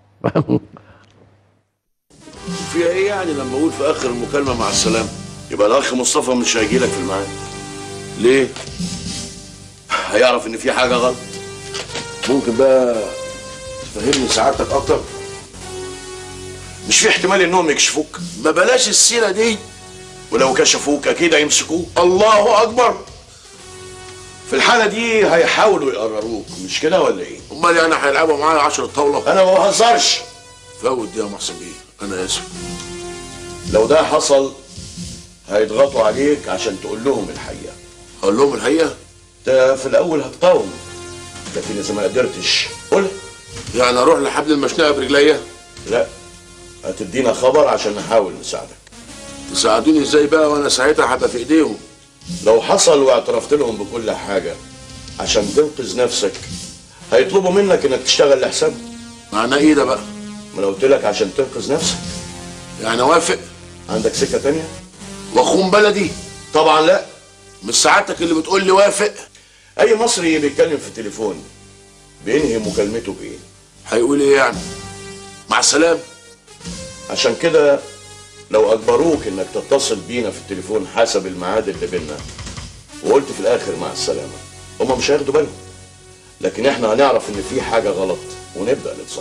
فيها ايه يعني لما اقول في اخر المكالمه مع السلامه يبقى الاخ مصطفى مش هيجي لك في الميعاد ليه هيعرف ان في حاجه غلط ممكن بقى تفهمني سعادتك اكتر مش في احتمال انهم يكشفوك ما بلاش السيره دي ولو كشفوك اكيد هيمسكوك الله اكبر في الحاله دي هيحاولوا يقرروك مش كده ولا ايه امال يعني هيلعبوا معايا 10 طاوله انا ما بهزرش فوت دي يا محسن بيه انا اسف لو ده حصل هيضغطوا عليك عشان تقول لهم الحقيقه اقول لهم الحقيقه انت في الاول هتقاوم لكن اذا ما قدرتش قول يعني اروح لحبل المشنقه برجليا لا هتدينا خبر عشان نحاول نساعدك تساعدوني ازاي بقى وانا ساعتها هبقى في ايديهم لو حصل واعترفت لهم بكل حاجه عشان تنقذ نفسك هيطلبوا منك انك تشتغل لحسابهم معناه ايه ده بقى ما انا قلت لك عشان تنقذ نفسك يعني وافق عندك سكه تانية واخون بلدي طبعا لا مش سعادتك اللي بتقول لي وافق اي مصري بيتكلم في التليفون بينهي مكالمته بايه هيقول ايه يعني مع السلامه عشان كده لو اجبروك انك تتصل بينا في التليفون حسب الميعاد اللي بينا وقلت في الاخر مع السلامه هما مش هياخدوا بالهم لكن احنا هنعرف ان في حاجه غلط ونبدا نتصرف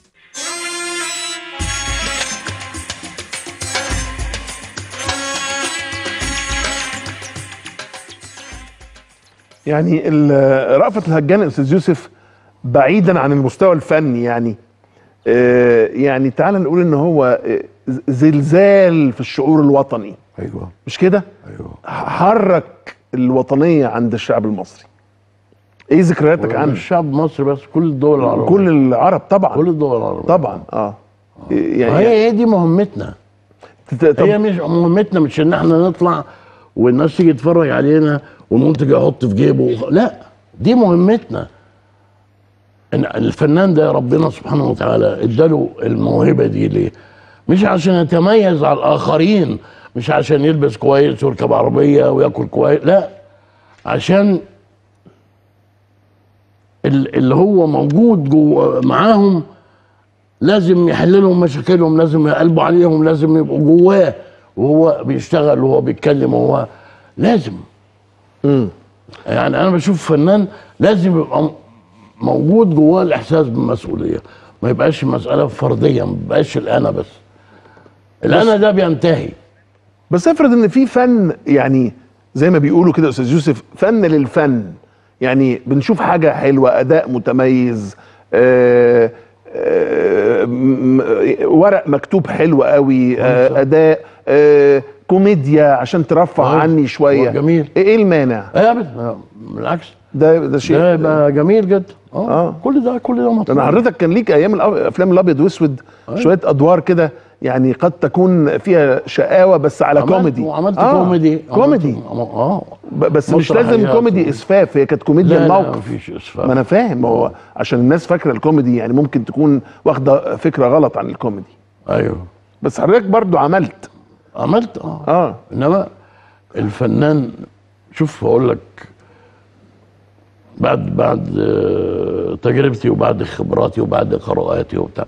يعني ال- رأفت الهجان يا استاذ يوسف بعيدا عن المستوى الفني يعني آه، يعني تعال نقول ان هو آه، زلزال في الشعور الوطني ايوه مش كده ايوه حرك الوطنيه عند الشعب المصري ايه ذكرياتك عنه مش الشعب المصري بس كل الدول العربيه كل العرب طبعا كل الدول العربيه طبعا اه يعني هي هي دي مهمتنا تت- طب هي مش مهمتنا مش ان احنا نطلع والناس تيجي تتفرج علينا والمنتج يحط في جيبه لا دي مهمتنا ان الفنان ده ربنا سبحانه وتعالى اداله الموهبه دي ليه؟ مش عشان يتميز على الاخرين مش عشان يلبس كويس ويركب عربيه وياكل كويس لا عشان ال- اللي هو موجود جوه معاهم لازم يحل لهم مشاكلهم لازم يقلبوا عليهم لازم يبقوا جواه وهو بيشتغل وهو بيتكلم وهو لازم يعني انا بشوف فنان لازم يبقى م- موجود جواه الاحساس بالمسؤوليه ما يبقاش مساله فرديه ما يبقاش الانا بس الانا ده بينتهي بس افرض ان في فن يعني زي ما بيقولوا كده يا استاذ يوسف فن للفن يعني بنشوف حاجه حلوه اداء متميز آه آه م- م- ورق مكتوب حلو قوي آه اداء آه كوميديا عشان ترفع آه، عني شويه هو جميل. ايه المانع ايه ابدا بالعكس ده ده شيء ده يبقى جميل جدا اه آه. كل ده كل ده مطلوب انا حضرتك كان ليك ايام الافلام الابيض واسود شويه ادوار كده يعني قد تكون فيها شقاوه بس على عملت- كوميدي وعملت آه، كوميدي كوميدي عملت- اه ب- بس مش لازم مسرحيات كوميدي و- اسفاف هي كانت كوميديا لا لا الموقف مفيش اسفاف ما انا فاهم هو عشان الناس فاكره الكوميدي يعني ممكن تكون واخده فكره غلط عن الكوميدي ايوه بس حضرتك برضو عملت عملت اه اه انما الفنان شوف اقول لك بعد بعد آه، تجربتي وبعد خبراتي وبعد قراءاتي وبتاع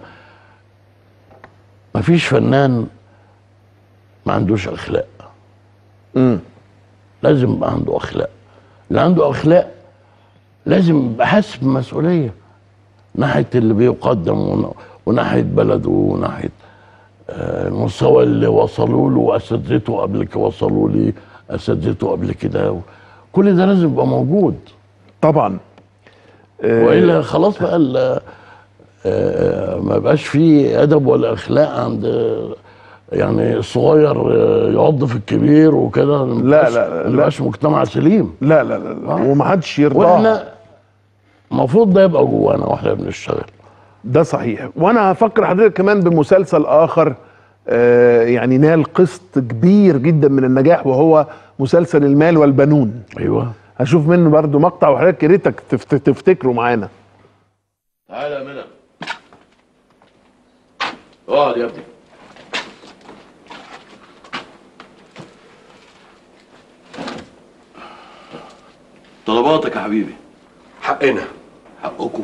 مفيش فنان ما عندوش اخلاق امم لازم يبقى عنده اخلاق اللي عنده اخلاق لازم يبقى حاسس بمسؤوليه ناحيه اللي بيقدم ون- وناحيه بلده وناحيه آه، المستوى اللي وصلوا له واساتذته قبل كده وصلوا لي اساتذته قبل كده كل ده لازم يبقى موجود طبعا آه، والا خلاص بقى ال- آه، ما بقاش فيه ادب ولا اخلاق عند آه، يعني الصغير آه، يعض في الكبير وكده ما لا، يبقاش- لا، لا. ما يبقاش مجتمع سليم لا لا لا, لا. آه. ومحدش يرضى واحنا المفروض ده يبقى جوانا واحنا بنشتغل ده صحيح وانا هفكر حضرتك كمان بمسلسل اخر آه يعني نال قسط كبير جدا من النجاح وهو مسلسل المال والبنون ايوه هشوف منه برضو مقطع وحضرتك يا ريتك تفت- تفتكره معانا تعالى يا منى اقعد يا ابني طلباتك يا حبيبي حقنا حقكم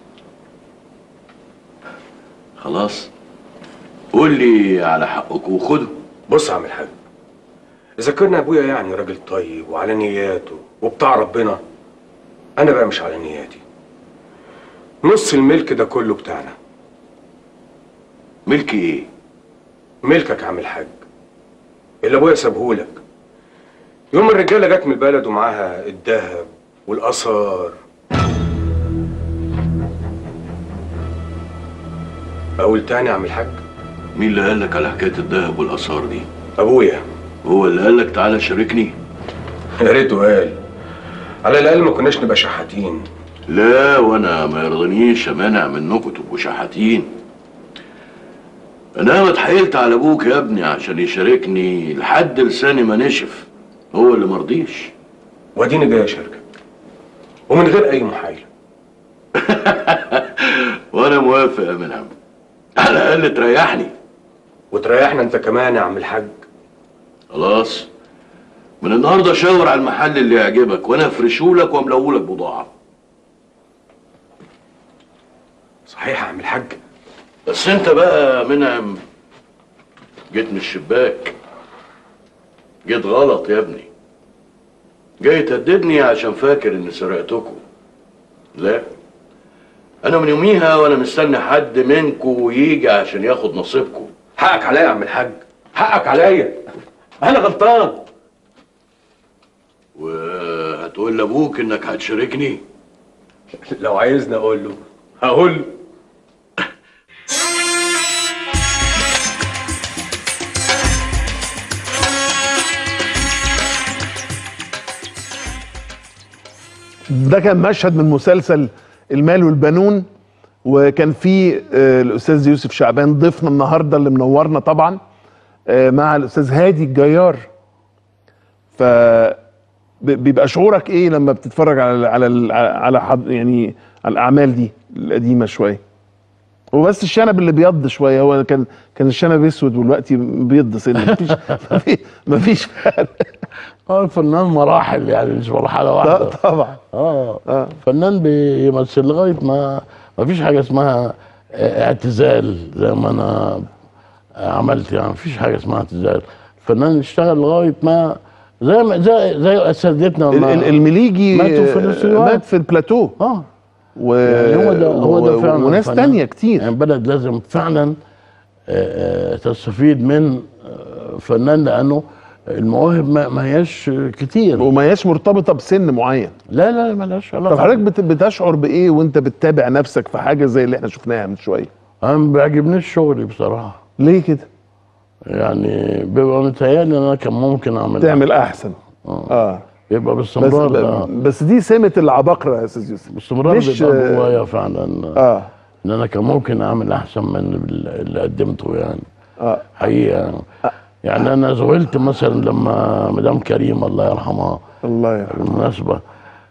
خلاص قول لي على حقكم وخده بص يا عم الحاج اذا كان ابويا يعني راجل طيب وعلى نياته وبتاع ربنا انا بقى مش على نياتي نص الملك ده كله بتاعنا ملكي ايه ملكك يا عم الحاج اللي ابويا سابهولك يوم الرجاله جت من البلد ومعاها الذهب والاثار اقول تاني يا عم الحاج مين اللي قال لك على حكايه الذهب والاثار دي ابويا هو اللي قال لك تعالى شاركني يا ريته قال على الاقل ما كناش نبقى شحاتين لا وانا ما يرضنيش امانع منكم تبقوا شحاتين انا اتحايلت على ابوك يا ابني عشان يشاركني لحد لساني ما نشف هو اللي مرضيش واديني جاي اشاركك ومن غير اي محايله وانا موافق يا منعم على الاقل تريحني وتريحنا انت كمان يا عم الحاج خلاص من النهارده شاور على المحل اللي يعجبك وانا افرشهولك واملهولك بضاعه صحيح يا عم الحاج بس انت بقى منعم جيت من الشباك جيت غلط يا ابني جاي تهددني عشان فاكر اني سرقتكم لا انا من يوميها وانا مستني حد منكم يجي عشان ياخد نصيبكم حقك عليا يا عم الحاج حقك عليا انا غلطان وهتقول لابوك انك هتشاركني لو عايزني اقول له هقول له ده كان مشهد من مسلسل المال والبنون وكان في آه، الاستاذ يوسف شعبان ضيفنا النهارده اللي منورنا طبعا آه، مع الاستاذ هادي الجيار ف ب- بيبقى شعورك ايه لما بتتفرج على على على حض- يعني على الاعمال دي القديمه شويه وبس الشنب اللي بيض شويه هو كان كان الشنب اسود ودلوقتي بيض سنه مفيش مفيش- مفيش فرق اه الفنان مراحل يعني مش مرحله واحده طبعا اه آه. فنان بيمثل لغايه ما ما فيش حاجه اسمها آه، اعتزال زي ما انا عملت يعني مفيش حاجه اسمها اعتزال الفنان يشتغل لغايه ما زي ما زي زي اساتذتنا ال- ما- ال- المليجي ماتوا في الاستديوهات. مات في البلاتو اه و... يعني هو ده هو ده و- فعلا وناس فنان. تانية كتير يعني بلد لازم فعلا آه، آه، تستفيد من آه، فنان لانه المواهب ما ما هياش كتير وما هياش مرتبطه بسن معين لا لا ملهاش علاقه طب حضرتك بت- بتشعر بايه وانت بتتابع نفسك في حاجه زي اللي احنا شفناها من شويه انا ما بيعجبنيش شغلي بصراحه ليه كده يعني بيبقى متهيألي ان انا كان ممكن اعمل تعمل احسن اه بيبقى بس باستمرار آه، بس دي سمه العباقره يا استاذ يوسف باستمرار مش بيبقى آه، جوايا فعلا اه ان انا كان ممكن اعمل احسن من اللي قدمته يعني اه حقيقه يعني انا ذهلت مثلا لما مدام كريم الله يرحمها الله يرحمه بالمناسبة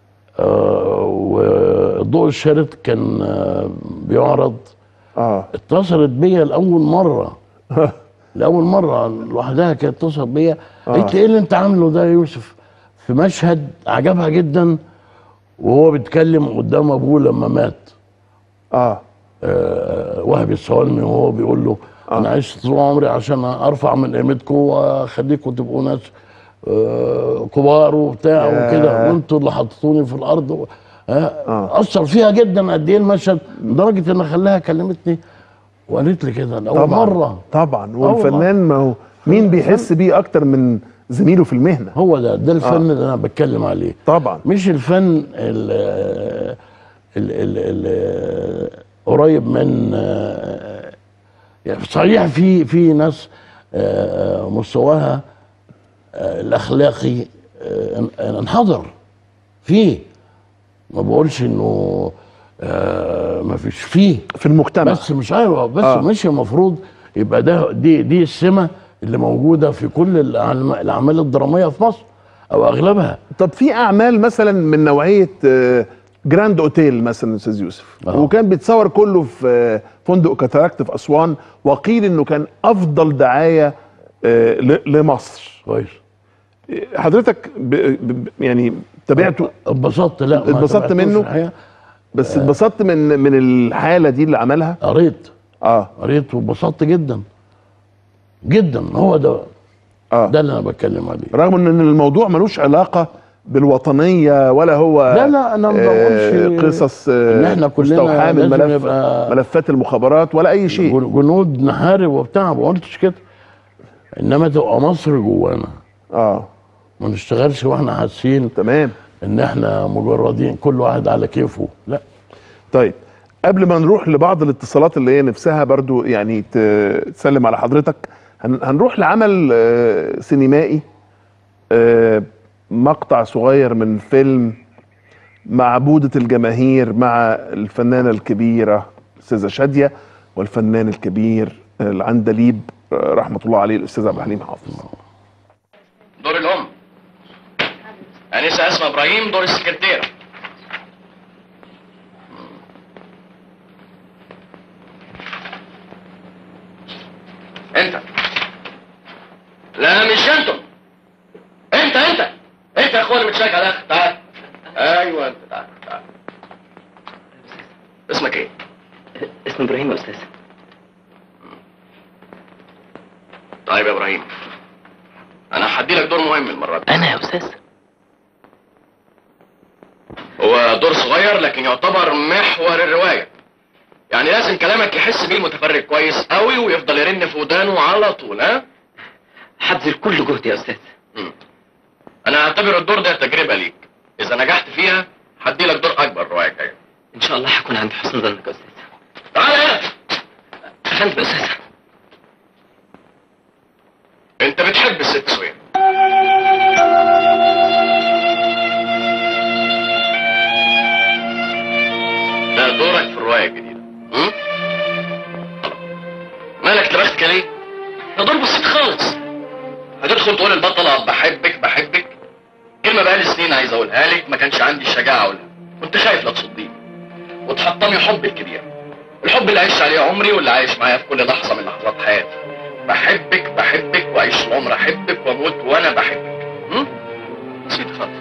آه والضوء الشارد كان آه بيعرض اه اتصلت بيا لأول مرة لأول مرة لوحدها كانت اتصلت بيا قالت لي ايه اللي انت عامله ده يا يوسف في مشهد عجبها جدا وهو بيتكلم قدام ابوه لما مات اه آه، وهبي الصوالمي وهو بيقول له انا عشت طول عمري عشان ارفع من قيمتكم واخليكم تبقوا ناس آه، كبار وبتاع ياه. وكده وانتوا اللي حطيتوني في الارض و- آه، اثر فيها جدا قد ايه المشهد لدرجه ان خلاها كلمتني وقالت لي كده لاول طبعا مره طبعا والله. والفنان ما هو مين بيحس بيه اكتر من زميله في المهنه هو ده ده الفن اللي انا بتكلم عليه طبعا مش الفن ال ال ال ال قريب من آه، يعني صحيح في في ناس آه، مستواها آه، الاخلاقي آه، انحدر فيه ما بقولش انه آه، ما فيش فيه في المجتمع بس مش ايوه بس آه. آه. مش المفروض يبقى ده دي دي السمه اللي موجوده في كل الأعلام- الاعمال الدراميه في مصر او اغلبها طب في اعمال مثلا من نوعيه آه، جراند اوتيل مثلا استاذ يوسف آه. وكان بيتصور كله في آه، فندق كاتاراكت في اسوان وقيل انه كان افضل دعايه آه، ل- لمصر كويس حضرتك ب... ب... يعني تابعته اتبسطت لا ما اتبسطت تابعتوش منه؟ الحقيقة. بس اتبسطت من من الحاله دي اللي عملها قريت اه قريت واتبسطت جدا جدا هو ده اه ده اللي انا بتكلم عليه رغم ان الموضوع ملوش علاقه بالوطنيه ولا هو لا لا انا ما آه، بقولش قصص آه، إن إحنا كلنا مستوحاه من لازم ملف نبقى- ملفات المخابرات ولا اي شيء جن- جنود نحارب وبتاع ما قلتش كده انما تبقى مصر جوانا اه ما نشتغلش واحنا حاسين تمام ان احنا مجردين كل واحد على كيفه لا طيب قبل ما نروح لبعض الاتصالات اللي هي نفسها برضو يعني ت- تسلم على حضرتك هن- هنروح لعمل آه، سينمائي آه، مقطع صغير من فيلم معبودة الجماهير مع الفنانة الكبيرة الأستاذة شادية والفنان الكبير العندليب آه، رحمة الله عليه الأستاذ عبد الحليم حافظ دور الأم أنسة أسماء إبراهيم دور السكرتيرة أنت لا مش أنتم أنت أنت أنت يا أخواني متشاك على الأخ تعال أيوه أنت تعال تعال اسمك إيه؟ اسم ابراهيم يا استاذ طيب يا إبراهيم أنا هدي لك دور مهم المرة دي انا يا استاذ هو دور صغير لكن يعتبر محور الرواية يعني لازم كلامك يحس بيه المتفرج كويس قوي ويفضل يرن في ودانه على طول ها هبذل كل جهدي يا استاذ مم. انا هعتبر الدور ده تجربة ليك اذا نجحت فيها هدي لك دور اكبر الرواية الجاية ان شاء الله هكون عند حسن ظنك يا استاذ تعال هنا فهمت يا استاذ انت بتحب الست سوية ده دورك في الرواية الجديدة م? مالك اتلبست كده ليه؟ ده دور بسيط خالص هتدخل تقول البطلة بحبك بحبك كلمة بقالي سنين عايز اقولها لك ما كانش عندي الشجاعة اقولها كنت خايف لا تصديني وتحطمي حبي الكبير الحب اللي عشت عليه عمري واللي عايش معايا في كل لحظه من لحظات حياتي بحبك بحبك واعيش العمر احبك واموت وانا بحبك هم؟ نسيت خالص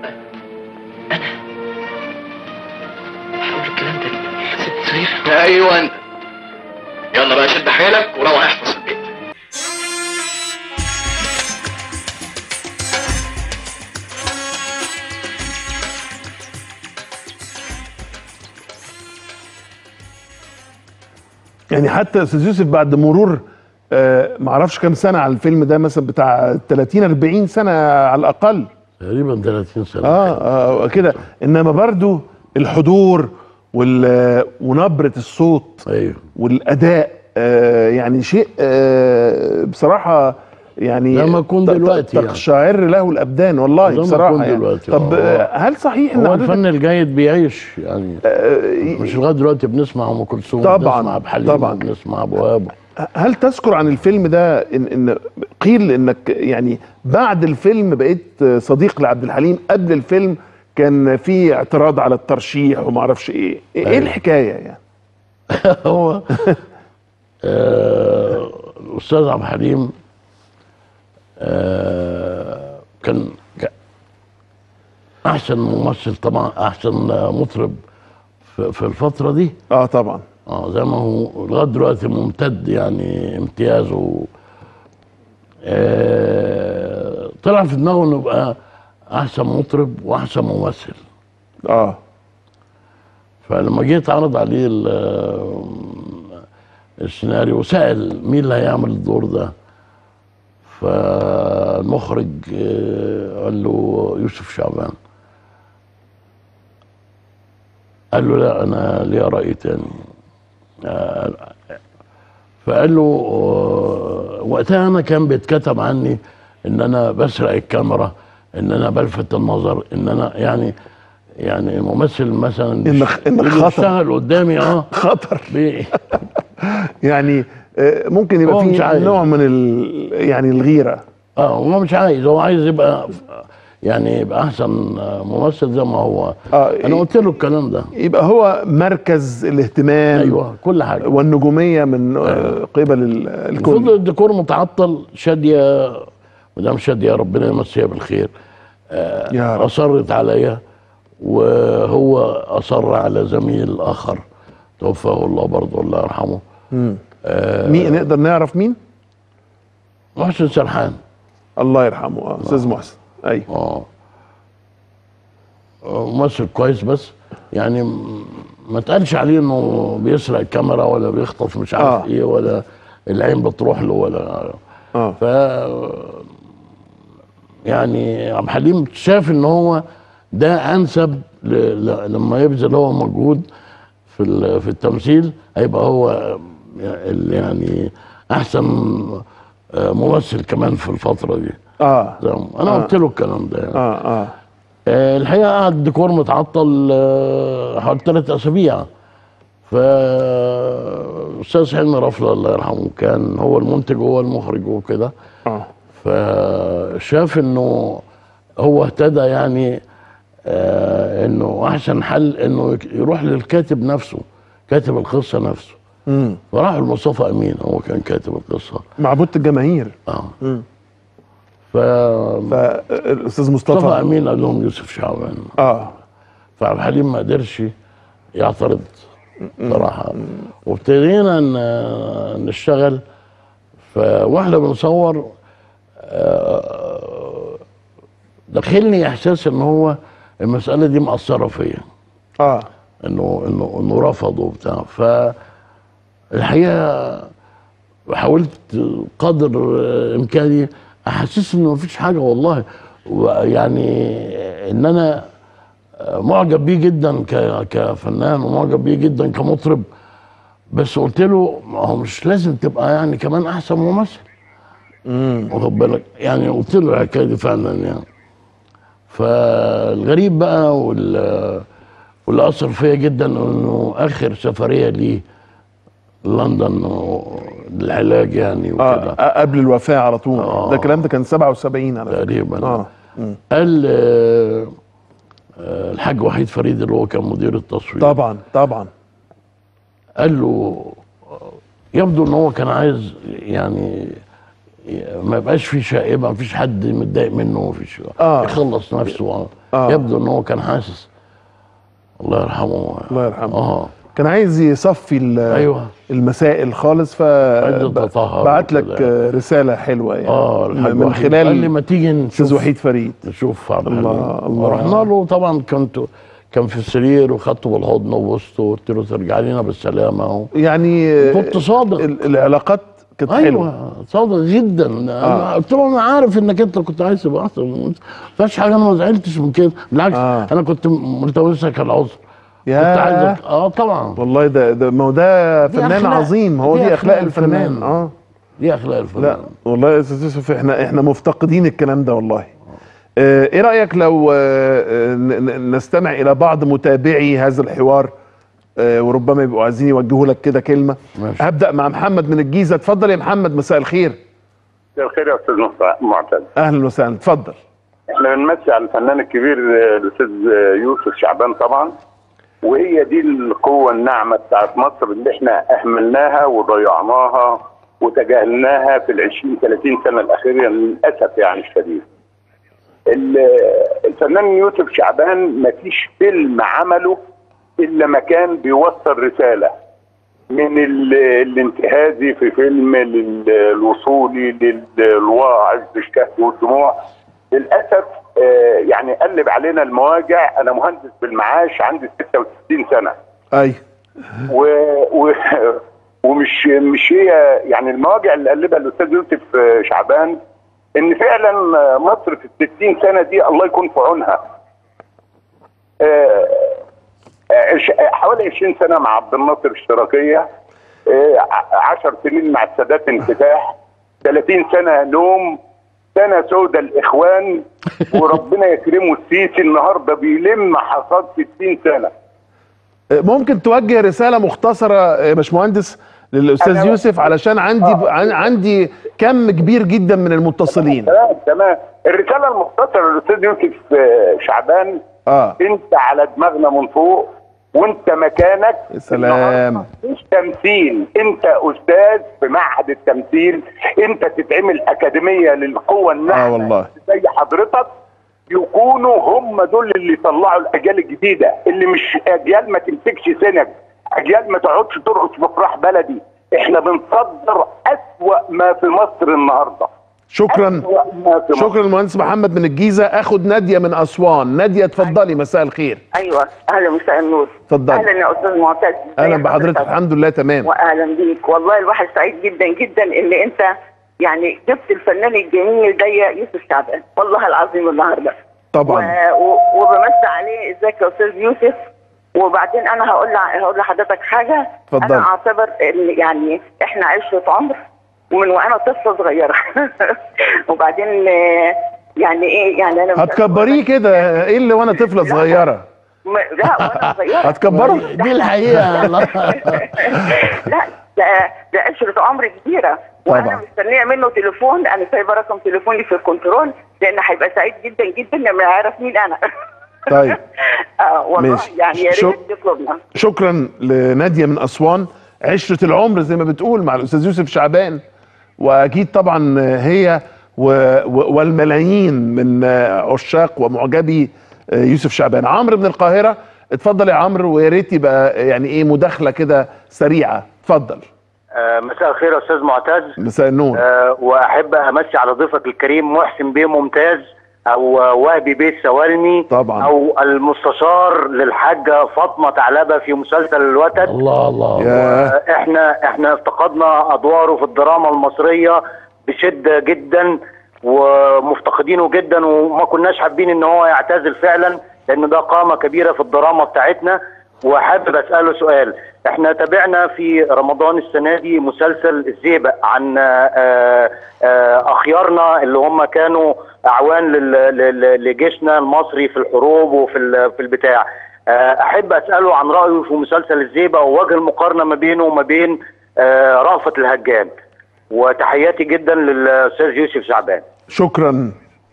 حاول الكلام ده ست صغير ايوه انت يلا بقى شد حيلك وروح احفظ البيت يعني حتى استاذ يوسف بعد مرور آه معرفش كام سنه على الفيلم ده مثلا بتاع 30 40 سنه على الاقل تقريبا 30 سنه اه, آه كده انما برضو الحضور وال ونبره الصوت ايوه والاداء آه يعني شيء آه بصراحه يعني لما أكون ت- ت- دلوقتي يعني. تقشعر له الابدان والله لما بصراحه أكون يعني. دلوقتي، طب آه. آه هل صحيح ان هو حضرتك الفن الجيد بيعيش يعني مش لغايه دلوقتي بنسمع ام كلثوم طبعاً، بنسمع عبد الحليم طبعاً. بنسمع ابو وهاب هل تذكر عن الفيلم ده ان ان قيل انك يعني بعد الفيلم بقيت صديق لعبد الحليم قبل الفيلم كان في اعتراض على الترشيح وما اعرفش ايه ايه أيوة. الحكايه يعني هو آه، الاستاذ عبد الحليم آه، كان ك- احسن ممثل طبعا احسن مطرب في في الفتره دي اه طبعا اه زي ما هو لغايه دلوقتي ممتد يعني امتيازه آه طلع في دماغه انه يبقى احسن مطرب واحسن ممثل اه فلما جه اتعرض عليه ال- السيناريو وسأل مين اللي هيعمل الدور ده فالمخرج آه، قال له يوسف شعبان قال له لا انا ليا راي تاني آه، فقال له آه، وقتها انا كان بيتكتب عني ان انا بسرق الكاميرا ان انا بلفت النظر ان انا يعني يعني ممثل مثلا إنك- إنك اللي خطر. بيشتغل قدامي اه خطر بي- يعني آه ممكن يبقى هو مش في عايز. نوع من ال يعني الغيره اه هو مش عايز هو عايز يبقى يعني يبقى احسن ممثل زي ما هو آه، انا قلت له الكلام ده يبقى هو مركز الاهتمام ايوه كل حاجه والنجوميه من آه قبل ال- المفروض الكل الديكور متعطل شاديه مدام شاديه ربنا يمسيها بالخير يا رب اصرت عليا وهو اصر على زميل اخر توفاه الله برضه الله يرحمه مين نقدر نعرف مين محسن سرحان الله يرحمه اه استاذ محسن ايوه اه ممثل كويس بس يعني م- ما تقالش عليه انه بيسرق الكاميرا ولا بيخطف مش عارف آه. ايه ولا العين بتروح له ولا اه ف يعني عبد الحليم شاف ان هو ده انسب ل... ل... لما يبذل هو مجهود في ال... في التمثيل هيبقى هو ال- يعني احسن آه، ممثل كمان في الفتره دي اه زي ما- انا آه. قلت له الكلام ده يعني. اه اه آه، الحقيقه قعد الديكور متعطل آه، حوالي ثلاث اسابيع ف استاذ حلمي رفله الله يرحمه كان هو المنتج وهو المخرج وكده اه فشاف انه هو اهتدى يعني آه انه احسن حل انه يك- يروح للكاتب نفسه كاتب القصه نفسه امم فراح لمصطفى امين هو كان كاتب القصه معبودة الجماهير اه مم. فمصطفى فالاستاذ مصطفى امين قال لهم يوسف شعبان اه فعبد الحليم ما قدرش يعترض صراحه وابتدينا ن- نشتغل ف- واحنا بنصور آه، دخلني احساس ان هو المساله دي مأثره فيا اه انه انه انه رفض وبتاع ف الحقيقه حاولت قدر امكاني احسس انه مفيش حاجه والله يعني ان انا معجب بيه جدا ك- كفنان ومعجب بيه جدا كمطرب بس قلت له ما هو مش لازم تبقى يعني كمان احسن ممثل واخد بالك يعني قلت له الحكايه دي فعلا يعني فالغريب بقى وال واللي اثر فيا جدا انه اخر سفريه لي لندن للعلاج يعني وكده اه قبل الوفاه على طول آه. ده الكلام ده كان 77 على فكره تقريبا اه قال آه، آه، الحاج وحيد فريد اللي هو كان مدير التصوير طبعا طبعا قال له يبدو ان هو كان عايز يعني ما يبقاش في شائبه ما فيش حد متضايق منه ما فيش آه. يخلص نفسه آه. يبدو ان هو كان حاسس الله يرحمه الله يرحمه. اه كان عايز يصفي ال- ايوه المسائل خالص عايز يتطهر فبعت لك وكده. رساله حلوه يعني اه الحاج من وحيد قال لي خلال ما تيجي استاذ نشوف وحيد فريد نشوف عبد الله- الحليم الله. رحنا له طبعا كنت كان في السرير وخدته بالحضن وبوسته وقلت له ترجع لنا بالسلامه يعني كنت صادق. ال- العلاقات كانت حلوه ايوه صادق جدا انا قلت له انا عارف انك انت كنت عايز تبقى احسن ما فيهاش حاجه انا ما زعلتش من كده بالعكس آه. انا كنت ملتمسك العذر كنت يا عايزك اه طبعا والله ده ده ما هو ده دي فنان أخلاق. عظيم هو دي دي اخلاق أخلاق الفنان الفنان. اه دي اخلاق الفنان لا والله يا استاذ يوسف احنا احنا مفتقدين الكلام ده والله آه، ايه رايك لو آه، آه، ن- ن- نستمع الى بعض متابعي هذا الحوار آه، وربما يبقوا عايزين يوجهوا لك كده كلمه ماشي. هبدا مع محمد من الجيزه اتفضل يا محمد مساء الخير مساء الخير يا استاذ مصطفى- معتز اهلا وسهلا اتفضل احنا بنمسي على الفنان الكبير آه، الاستاذ آه، يوسف شعبان طبعا وهي دي القوه الناعمه بتاعت مصر اللي احنا اهملناها وضيعناها وتجاهلناها في ال 20 30 سنه الاخيره للاسف يعني الشديد. ال- الفنان يوسف شعبان ما فيش فيلم عمله الا ما كان بيوصل رساله من ال- الانتهازي في فيلم لل- الوصولي للواعظ بالشهد والدموع للاسف آه، يعني قلب علينا المواجع انا مهندس بالمعاش عندي 66 سنه اي و... و... ومش مش هي يعني المواجع اللي قلبها الاستاذ يوسف آه، شعبان ان فعلا آه، مصر في ال 60 سنه دي الله يكون في عونها آه، عش- حوالي 20 سنه مع عبد الناصر اشتراكيه 10 سنين مع السادات انفتاح 30 سنه نوم سنه سودة الاخوان وربنا يكرمه السيسي النهارده بيلم حصاد 60 سنه آه، ممكن توجه رساله مختصره آه، يا باشمهندس للاستاذ أنا- يوسف علشان عندي عن- عندي كم كبير جدا من المتصلين تمام تمام الرساله المختصره للاستاذ يوسف آه، شعبان اه انت على دماغنا من فوق وانت مكانك يا سلام. النهاردة مش تمثيل انت استاذ في معهد التمثيل انت تتعمل اكاديميه للقوه الناعمه آه والله. زي حضرتك يكونوا هم دول اللي يطلعوا الاجيال الجديده اللي مش اجيال ما تمسكش سنج اجيال ما تقعدش ترقص في افراح بلدي احنا بنصدر اسوا ما في مصر النهارده شكرا أسوأ ما في مصر. شكرا المهندس محمد من الجيزه اخد ناديه من اسوان ناديه اتفضلي مساء الخير ايوه اهلا مساء النور اتفضلي. اهلا يا استاذ معتز اهلا ازي بحضرتك الحمد لله تمام واهلا بيك والله الواحد سعيد جدا جدا ان انت يعني جبت الفنان الجميل ده يا يوسف شعبان والله العظيم النهارده طبعا و... و... وبمسي عليه ازيك يا استاذ يوسف وبعدين انا هقول ل... هقول لحضرتك حاجه اتفضلي. انا اعتبر ان يعني احنا عشره عمر ومن وانا طفله صغيره وبعدين آه، يعني ايه يعني انا مش هتكبريه كده ايه اللي وانا طفله صغيره م- لا وانا صغيره هتكبره دي الحقيقه لا. لا ده ده عشرة عمر كبيرة وانا طبعا. مستنيه منه تليفون انا سايبه رقم تليفوني في الكنترول لان هيبقى سعيد جدا جدا لما يعرف مين انا طيب اه والله ماشي. يعني يا شو- ريت يطلبنا شكرا لناديه من اسوان عشره العمر زي ما بتقول مع الاستاذ يوسف شعبان واكيد طبعا هي و و والملايين من عشاق ومعجبي يوسف شعبان عمرو من القاهره اتفضل يا عمرو ويا ريت يبقى يعني ايه مداخله كده سريعه اتفضل آه، مساء الخير يا استاذ معتز مساء النور آه، واحب امسي على ضيفك الكريم محسن بيه ممتاز او آه، وهبي بيه السوالمي طبعا. او المستشار للحاجه فاطمه ثعلبه في مسلسل الوتد الله الله يا آه، احنا احنا افتقدنا ادواره في الدراما المصريه بشده جدا ومفتقدينه جدا وما كناش حابين ان هو يعتزل فعلا لان ده قامه كبيره في الدراما بتاعتنا وحابب اساله سؤال احنا تابعنا في رمضان السنه دي مسلسل الزيبق عن آه، آه، اخيارنا اللي هم كانوا اعوان لل- لل- لجيشنا المصري في الحروب وفي ال- في البتاع آه، احب اساله عن رايه في مسلسل الزيبق ووجه المقارنه ما بينه وما بين آه، رأفت الهجان وتحياتي جدا للاستاذ يوسف شعبان شكرا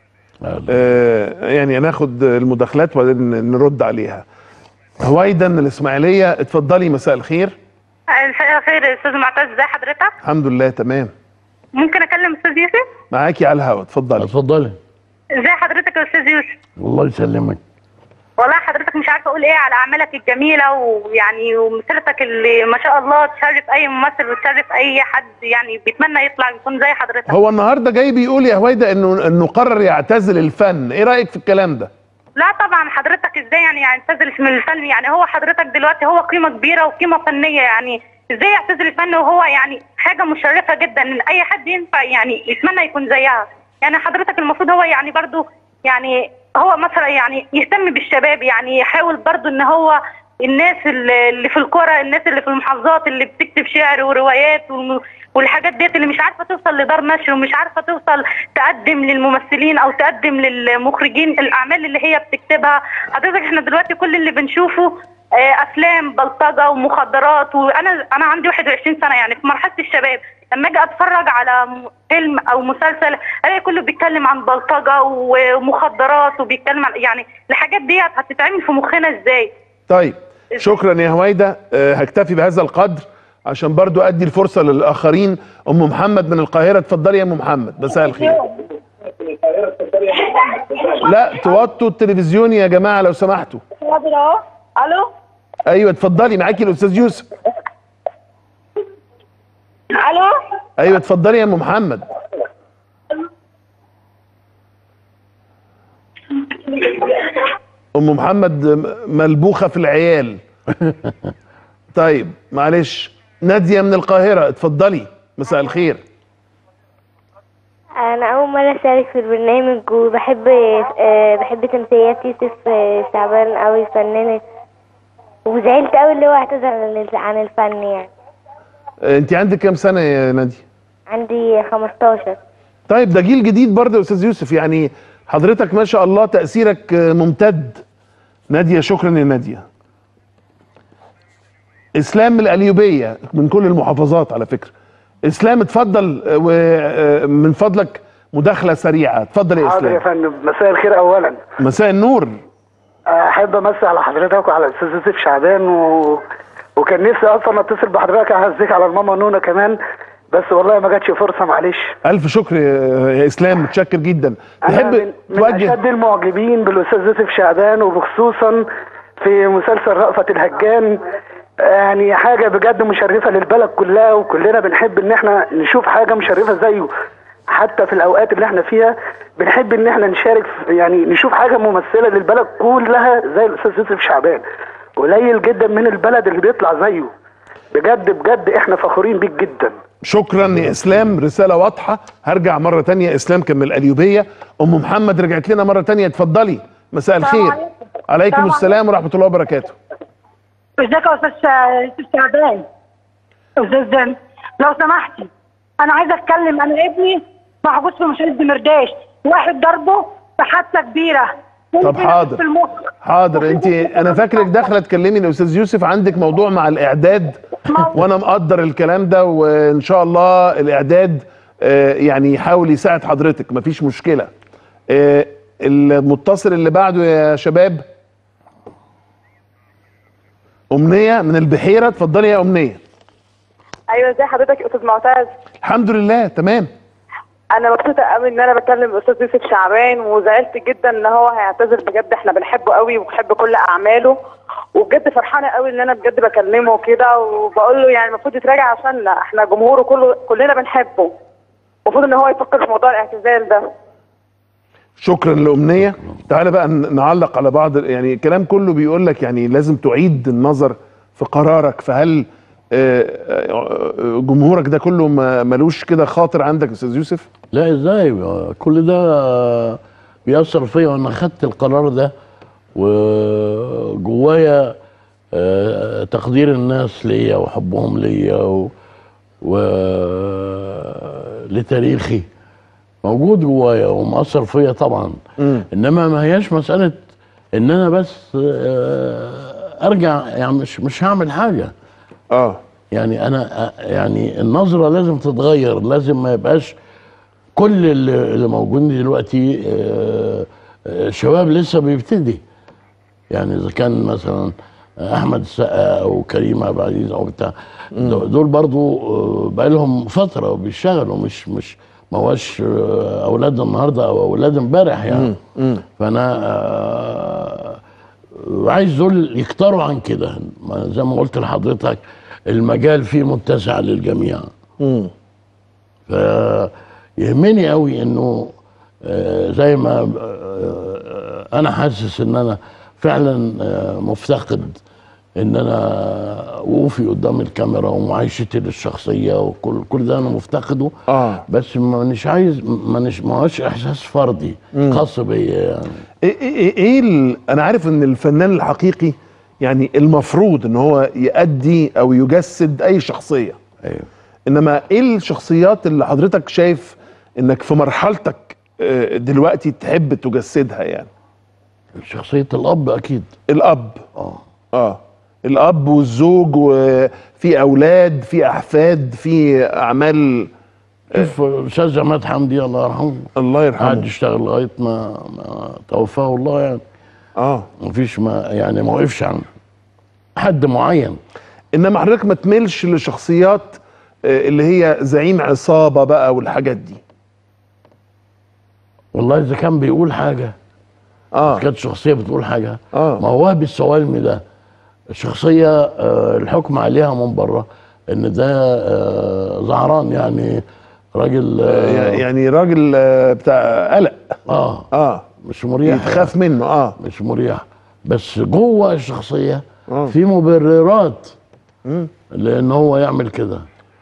آه يعني ناخد المداخلات وبعدين نرد عليها هويدا من الاسماعيليه اتفضلي مساء الخير مساء الخير يا استاذ معتز ازي حضرتك الحمد لله تمام ممكن اكلم استاذ يوسف معاكي على الهوا اتفضلي اتفضلي ازي حضرتك يا استاذ يوسف الله يسلمك والله حضرتك مش عارفه اقول ايه على اعمالك الجميله ويعني ومثلتك اللي ما شاء الله تشرف اي ممثل وتشرف اي حد يعني بيتمنى يطلع يكون زي حضرتك هو النهارده جاي بيقول يا هويدا انه انه قرر يعتزل الفن ايه رايك في الكلام ده لا طبعا حضرتك ازاي يعني يعتزل من الفن يعني هو حضرتك دلوقتي هو قيمه كبيره وقيمه فنيه يعني ازاي يعتزل الفن وهو يعني حاجه مشرفه جدا ان اي حد ينفع يعني يتمنى يكون زيها يعني حضرتك المفروض هو يعني برضو يعني هو مثلا يعني يهتم بالشباب يعني يحاول برضو ان هو الناس اللي اللي في القرى الناس اللي في المحافظات اللي بتكتب شعر وروايات والم- والحاجات ديت اللي مش عارفه توصل لدار نشر ومش عارفه توصل تقدم للممثلين او تقدم للمخرجين الاعمال اللي هي بتكتبها حضرتك احنا دلوقتي كل اللي بنشوفه آه، افلام بلطجه ومخدرات وانا انا عندي 21 سنه يعني في مرحله الشباب لما اجي اتفرج على م- فيلم او مسلسل الاقي كله بيتكلم عن بلطجه ومخدرات وبيتكلم عن يعني الحاجات ديت هتتعمل في مخنا ازاي طيب شكرا يا هويدا أه هكتفي بهذا القدر عشان برضو ادي الفرصه للاخرين ام محمد من القاهره اتفضلي يا ام محمد مساء الخير لا توطوا التلفزيون يا جماعه لو سمحتوا حاضر اهو الو ايوه اتفضلي معاكي الاستاذ يوسف الو ايوه اتفضلي يا ام محمد ام محمد م- ملبوخه في العيال طيب معلش ناديه من القاهره اتفضلي مساء الخير انا اول مره اشارك في البرنامج وبحب آه، بحب تمثيليات يوسف آه، شعبان قوي فنان وزعلت قوي اللي هو اعتذر عن عن الفن يعني آه، انت عندك كام سنه يا ناديه عندي 15 طيب ده جيل جديد برضه يا استاذ يوسف يعني حضرتك ما شاء الله تاثيرك آه، ممتد ناديه شكرا يا ناديه اسلام من القليوبيه من كل المحافظات على فكره اسلام اتفضل آه، ومن فضلك مداخله سريعه اتفضل يا حاضر يا اسلام فندم مساء الخير اولا مساء النور احب امسي على حضرتك وعلى الاستاذ يوسف شعبان و... وكان نفسي اصلا اتصل بحضرتك اهزيك على الماما نونا كمان بس والله ما جاتش فرصه معلش الف شكر يا يا اسلام متشكر جدا انا تحب من, من توجه اشد المعجبين بالاستاذ يوسف شعبان وبخصوصا في مسلسل رأفت الهجان يعني حاجه بجد مشرفه للبلد كلها وكلنا بنحب ان احنا نشوف حاجه مشرفه زيه حتى في الاوقات اللي احنا فيها بنحب ان احنا نشارك في يعني نشوف حاجه ممثله للبلد كلها زي الاستاذ يوسف شعبان قليل جدا من البلد اللي بيطلع زيه بجد بجد احنا فخورين بيك جدا شكرا يا اسلام رساله واضحه هرجع مره تانية يا اسلام كان من القليوبيه ام محمد رجعت لنا مره تانية اتفضلي مساء السلام الخير عليكم. عليكم السلام السلام ورحمه الله وبركاته ازيك يا استاذ شع- يوسف شعبان استاذ لو سمحتي انا عايزه اتكلم انا ابني محبوس في مشاهد دمرداش واحد ضربه في حادثه كبيره طب حاضر. في المخ حاضر انت انا فاكرك داخله تكلمي الاستاذ يوسف عندك موضوع مع الاعداد وانا مقدر الكلام ده وان شاء الله الاعداد آه، يعني يحاول يساعد حضرتك مفيش مشكله آه، المتصل اللي بعده يا شباب امنيه من البحيره اتفضلي يا امنيه ايوه ازي حضرتك يا استاذ معتز الحمد لله تمام انا مبسوطه قوي ان انا بكلم الاستاذ يوسف شعبان وزعلت جدا ان هو هيعتذر بجد احنا بنحبه قوي وبنحب كل اعماله وبجد فرحانه قوي ان انا بجد بكلمه كده وبقول له يعني المفروض يتراجع عشان احنا جمهوره كله كلنا بنحبه المفروض ان هو يفكر في موضوع الاعتزال ده شكرا لأمنية تعالى بقى ن- نعلق على بعض يعني الكلام كله بيقول لك يعني لازم تعيد النظر في قرارك فهل آه، آه، جمهورك ده كله ما- ملوش كده خاطر عندك يا استاذ يوسف لا ازاي كل ده بيأثر فيا وانا خدت القرار ده وجوايا آه، تقدير الناس ليا وحبهم ليا و... و... لتاريخي موجود جوايا ومأثر فيا طبعا انما ما هياش مسألة ان انا بس آه، ارجع يعني مش مش هعمل حاجة اه يعني انا آه، يعني النظرة لازم تتغير لازم ما يبقاش كل اللي اللي موجودين دلوقتي آه، آه، شباب لسه بيبتدي يعني اذا كان مثلا احمد السقا او كريم عبد العزيز او بتاع دول برضو آه، بقى لهم فتره بيشتغلوا مش مش ما هوش آه، اولاد النهارده او اولاد امبارح يعني فانا آه، عايز دول يكتروا عن كده ما زي ما قلت لحضرتك المجال فيه متسع للجميع مم. فيهمني قوي انه آه، زي ما آه، آه، انا حاسس ان انا فعلا آه، مفتقد ان انا وقوفي قدام الكاميرا ومعايشتي للشخصيه وكل كل ده انا مفتقده اه بس مانيش عايز مانيش ما هوش احساس فردي مم. خاص بيا يعني ايه ايه ايه ال- انا عارف ان الفنان الحقيقي يعني المفروض ان هو يأدي او يجسد اي شخصيه ايوه انما ايه الشخصيات اللي حضرتك شايف انك في مرحلتك آه، دلوقتي تحب تجسدها يعني شخصيه الاب اكيد الاب اه اه الاب والزوج وفي اولاد في احفاد في اعمال شوف الاستاذ عماد حمدي الله يرحمه الله يرحمه قعد يشتغل لغايه ما, ما توفاه الله يعني اه مفيش ما يعني ما وقفش عن حد معين انما حضرتك ما تميلش لشخصيات آه، اللي هي زعيم عصابه بقى والحاجات دي والله اذا كان بيقول حاجه اه كانت شخصيه بتقول حاجه اه ما هو وهبي السوالمي ده شخصيه آه الحكم عليها من بره ان ده آه زعران يعني راجل آه، آه يعني راجل آه، بتاع قلق اه اه مش مريح يتخاف منه اه مش مريح بس جوه الشخصيه آه. في مبررات مم. لان هو يعمل كده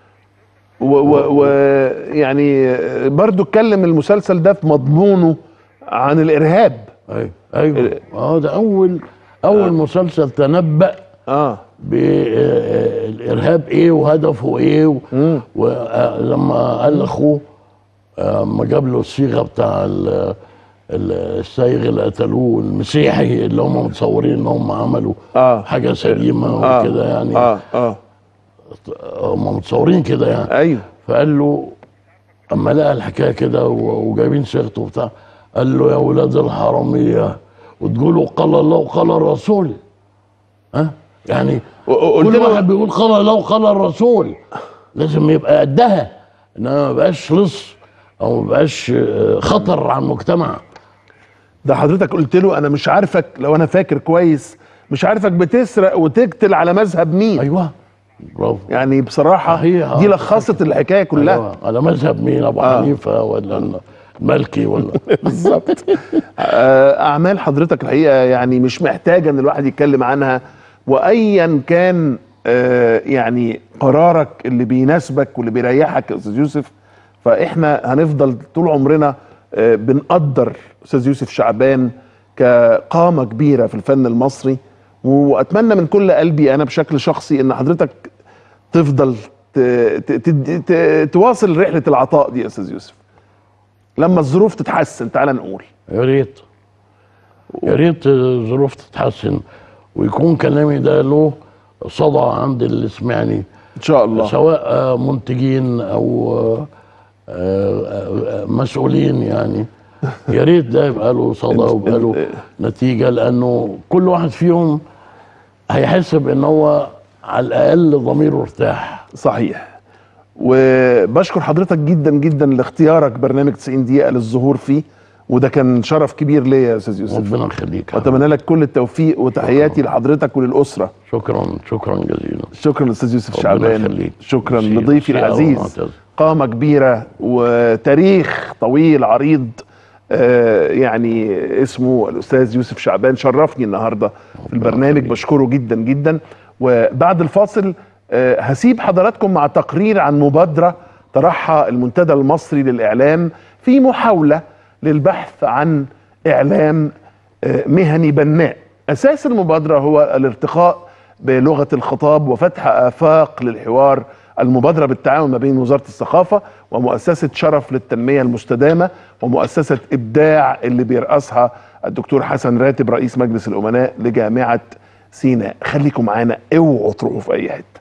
ويعني برضو اتكلم المسلسل ده في مضمونه عن الارهاب ايوه ايوه اه ده اول اول آه. مسلسل تنبأ اه بالارهاب ايه وهدفه ايه و- ولما قال لاخوه آه، اما جاب له الصيغه بتاع ال- ال- السايغ اللي قتلوه المسيحي اللي هم متصورين ان هم عملوا آه. حاجه سليمه آه. وكده يعني اه اه هم متصورين كده يعني ايوه فقال له اما لقى الحكايه كده و- وجايبين سيرته وبتاع قال له يا ولاد الحراميه وتقولوا قال الله وقال الرسول ها يعني قلت كل له- واحد بيقول قال الله وقال الرسول لازم يبقى قدها انما ما بقاش لص او ما بقاش آه، خطر على المجتمع ده حضرتك قلت له انا مش عارفك لو انا فاكر كويس مش عارفك بتسرق وتقتل على مذهب مين ايوه برافو يعني بصراحه صحيح. دي لخصت الحكايه كلها أيوة. على مذهب مين ابو آه. حنيفه ولا المالكي ولا بالظبط آه، اعمال حضرتك الحقيقه يعني مش محتاجه ان الواحد يتكلم عنها وايا كان آه، يعني قرارك اللي بيناسبك واللي بيريحك يا استاذ يوسف فاحنا هنفضل طول عمرنا آه، بنقدر استاذ يوسف شعبان كقامه كبيره في الفن المصري واتمنى من كل قلبي انا بشكل شخصي ان حضرتك تفضل ت- ت- ت- ت- تواصل رحله العطاء دي يا استاذ يوسف لما الظروف تتحسن تعال نقول يا ريت يا ريت الظروف تتحسن ويكون كلامي ده له صدى عند اللي سمعني ان شاء الله سواء آه، منتجين او آه، آه، آه، مسؤولين يعني يا ريت ده يبقى له صدى ويبقى له نتيجه لانه كل واحد فيهم هيحس بان هو على الاقل ضميره ارتاح صحيح وبشكر حضرتك جدا جدا لاختيارك برنامج 90 دقيقة للظهور فيه وده كان شرف كبير ليا يا استاذ يوسف ربنا يخليك واتمنى لك كل التوفيق وتحياتي لحضرتك وللأسرة شكرا شكرا جزيلا شكرا استاذ يوسف ربنا شعبان يخليك. شكرا ميرسي. لضيفي ميرسي أوي العزيز معتز. قامة كبيرة وتاريخ طويل عريض آه، يعني اسمه الأستاذ يوسف شعبان شرفني النهاردة في البرنامج بشكره جدا جدا وبعد الفاصل آه، هسيب حضراتكم مع تقرير عن مبادرة طرحها المنتدى المصري للإعلام في محاولة للبحث عن إعلام آه، مهني بناء أساس المبادرة هو الارتقاء بلغة الخطاب وفتح آفاق للحوار المبادرة بالتعاون ما بين وزارة الثقافة ومؤسسة شرف للتنمية المستدامة ومؤسسة إبداع اللي بيرأسها الدكتور حسن راتب رئيس مجلس الأمناء لجامعة سيناء خليكم معانا اوعوا تروحوا في أي حتة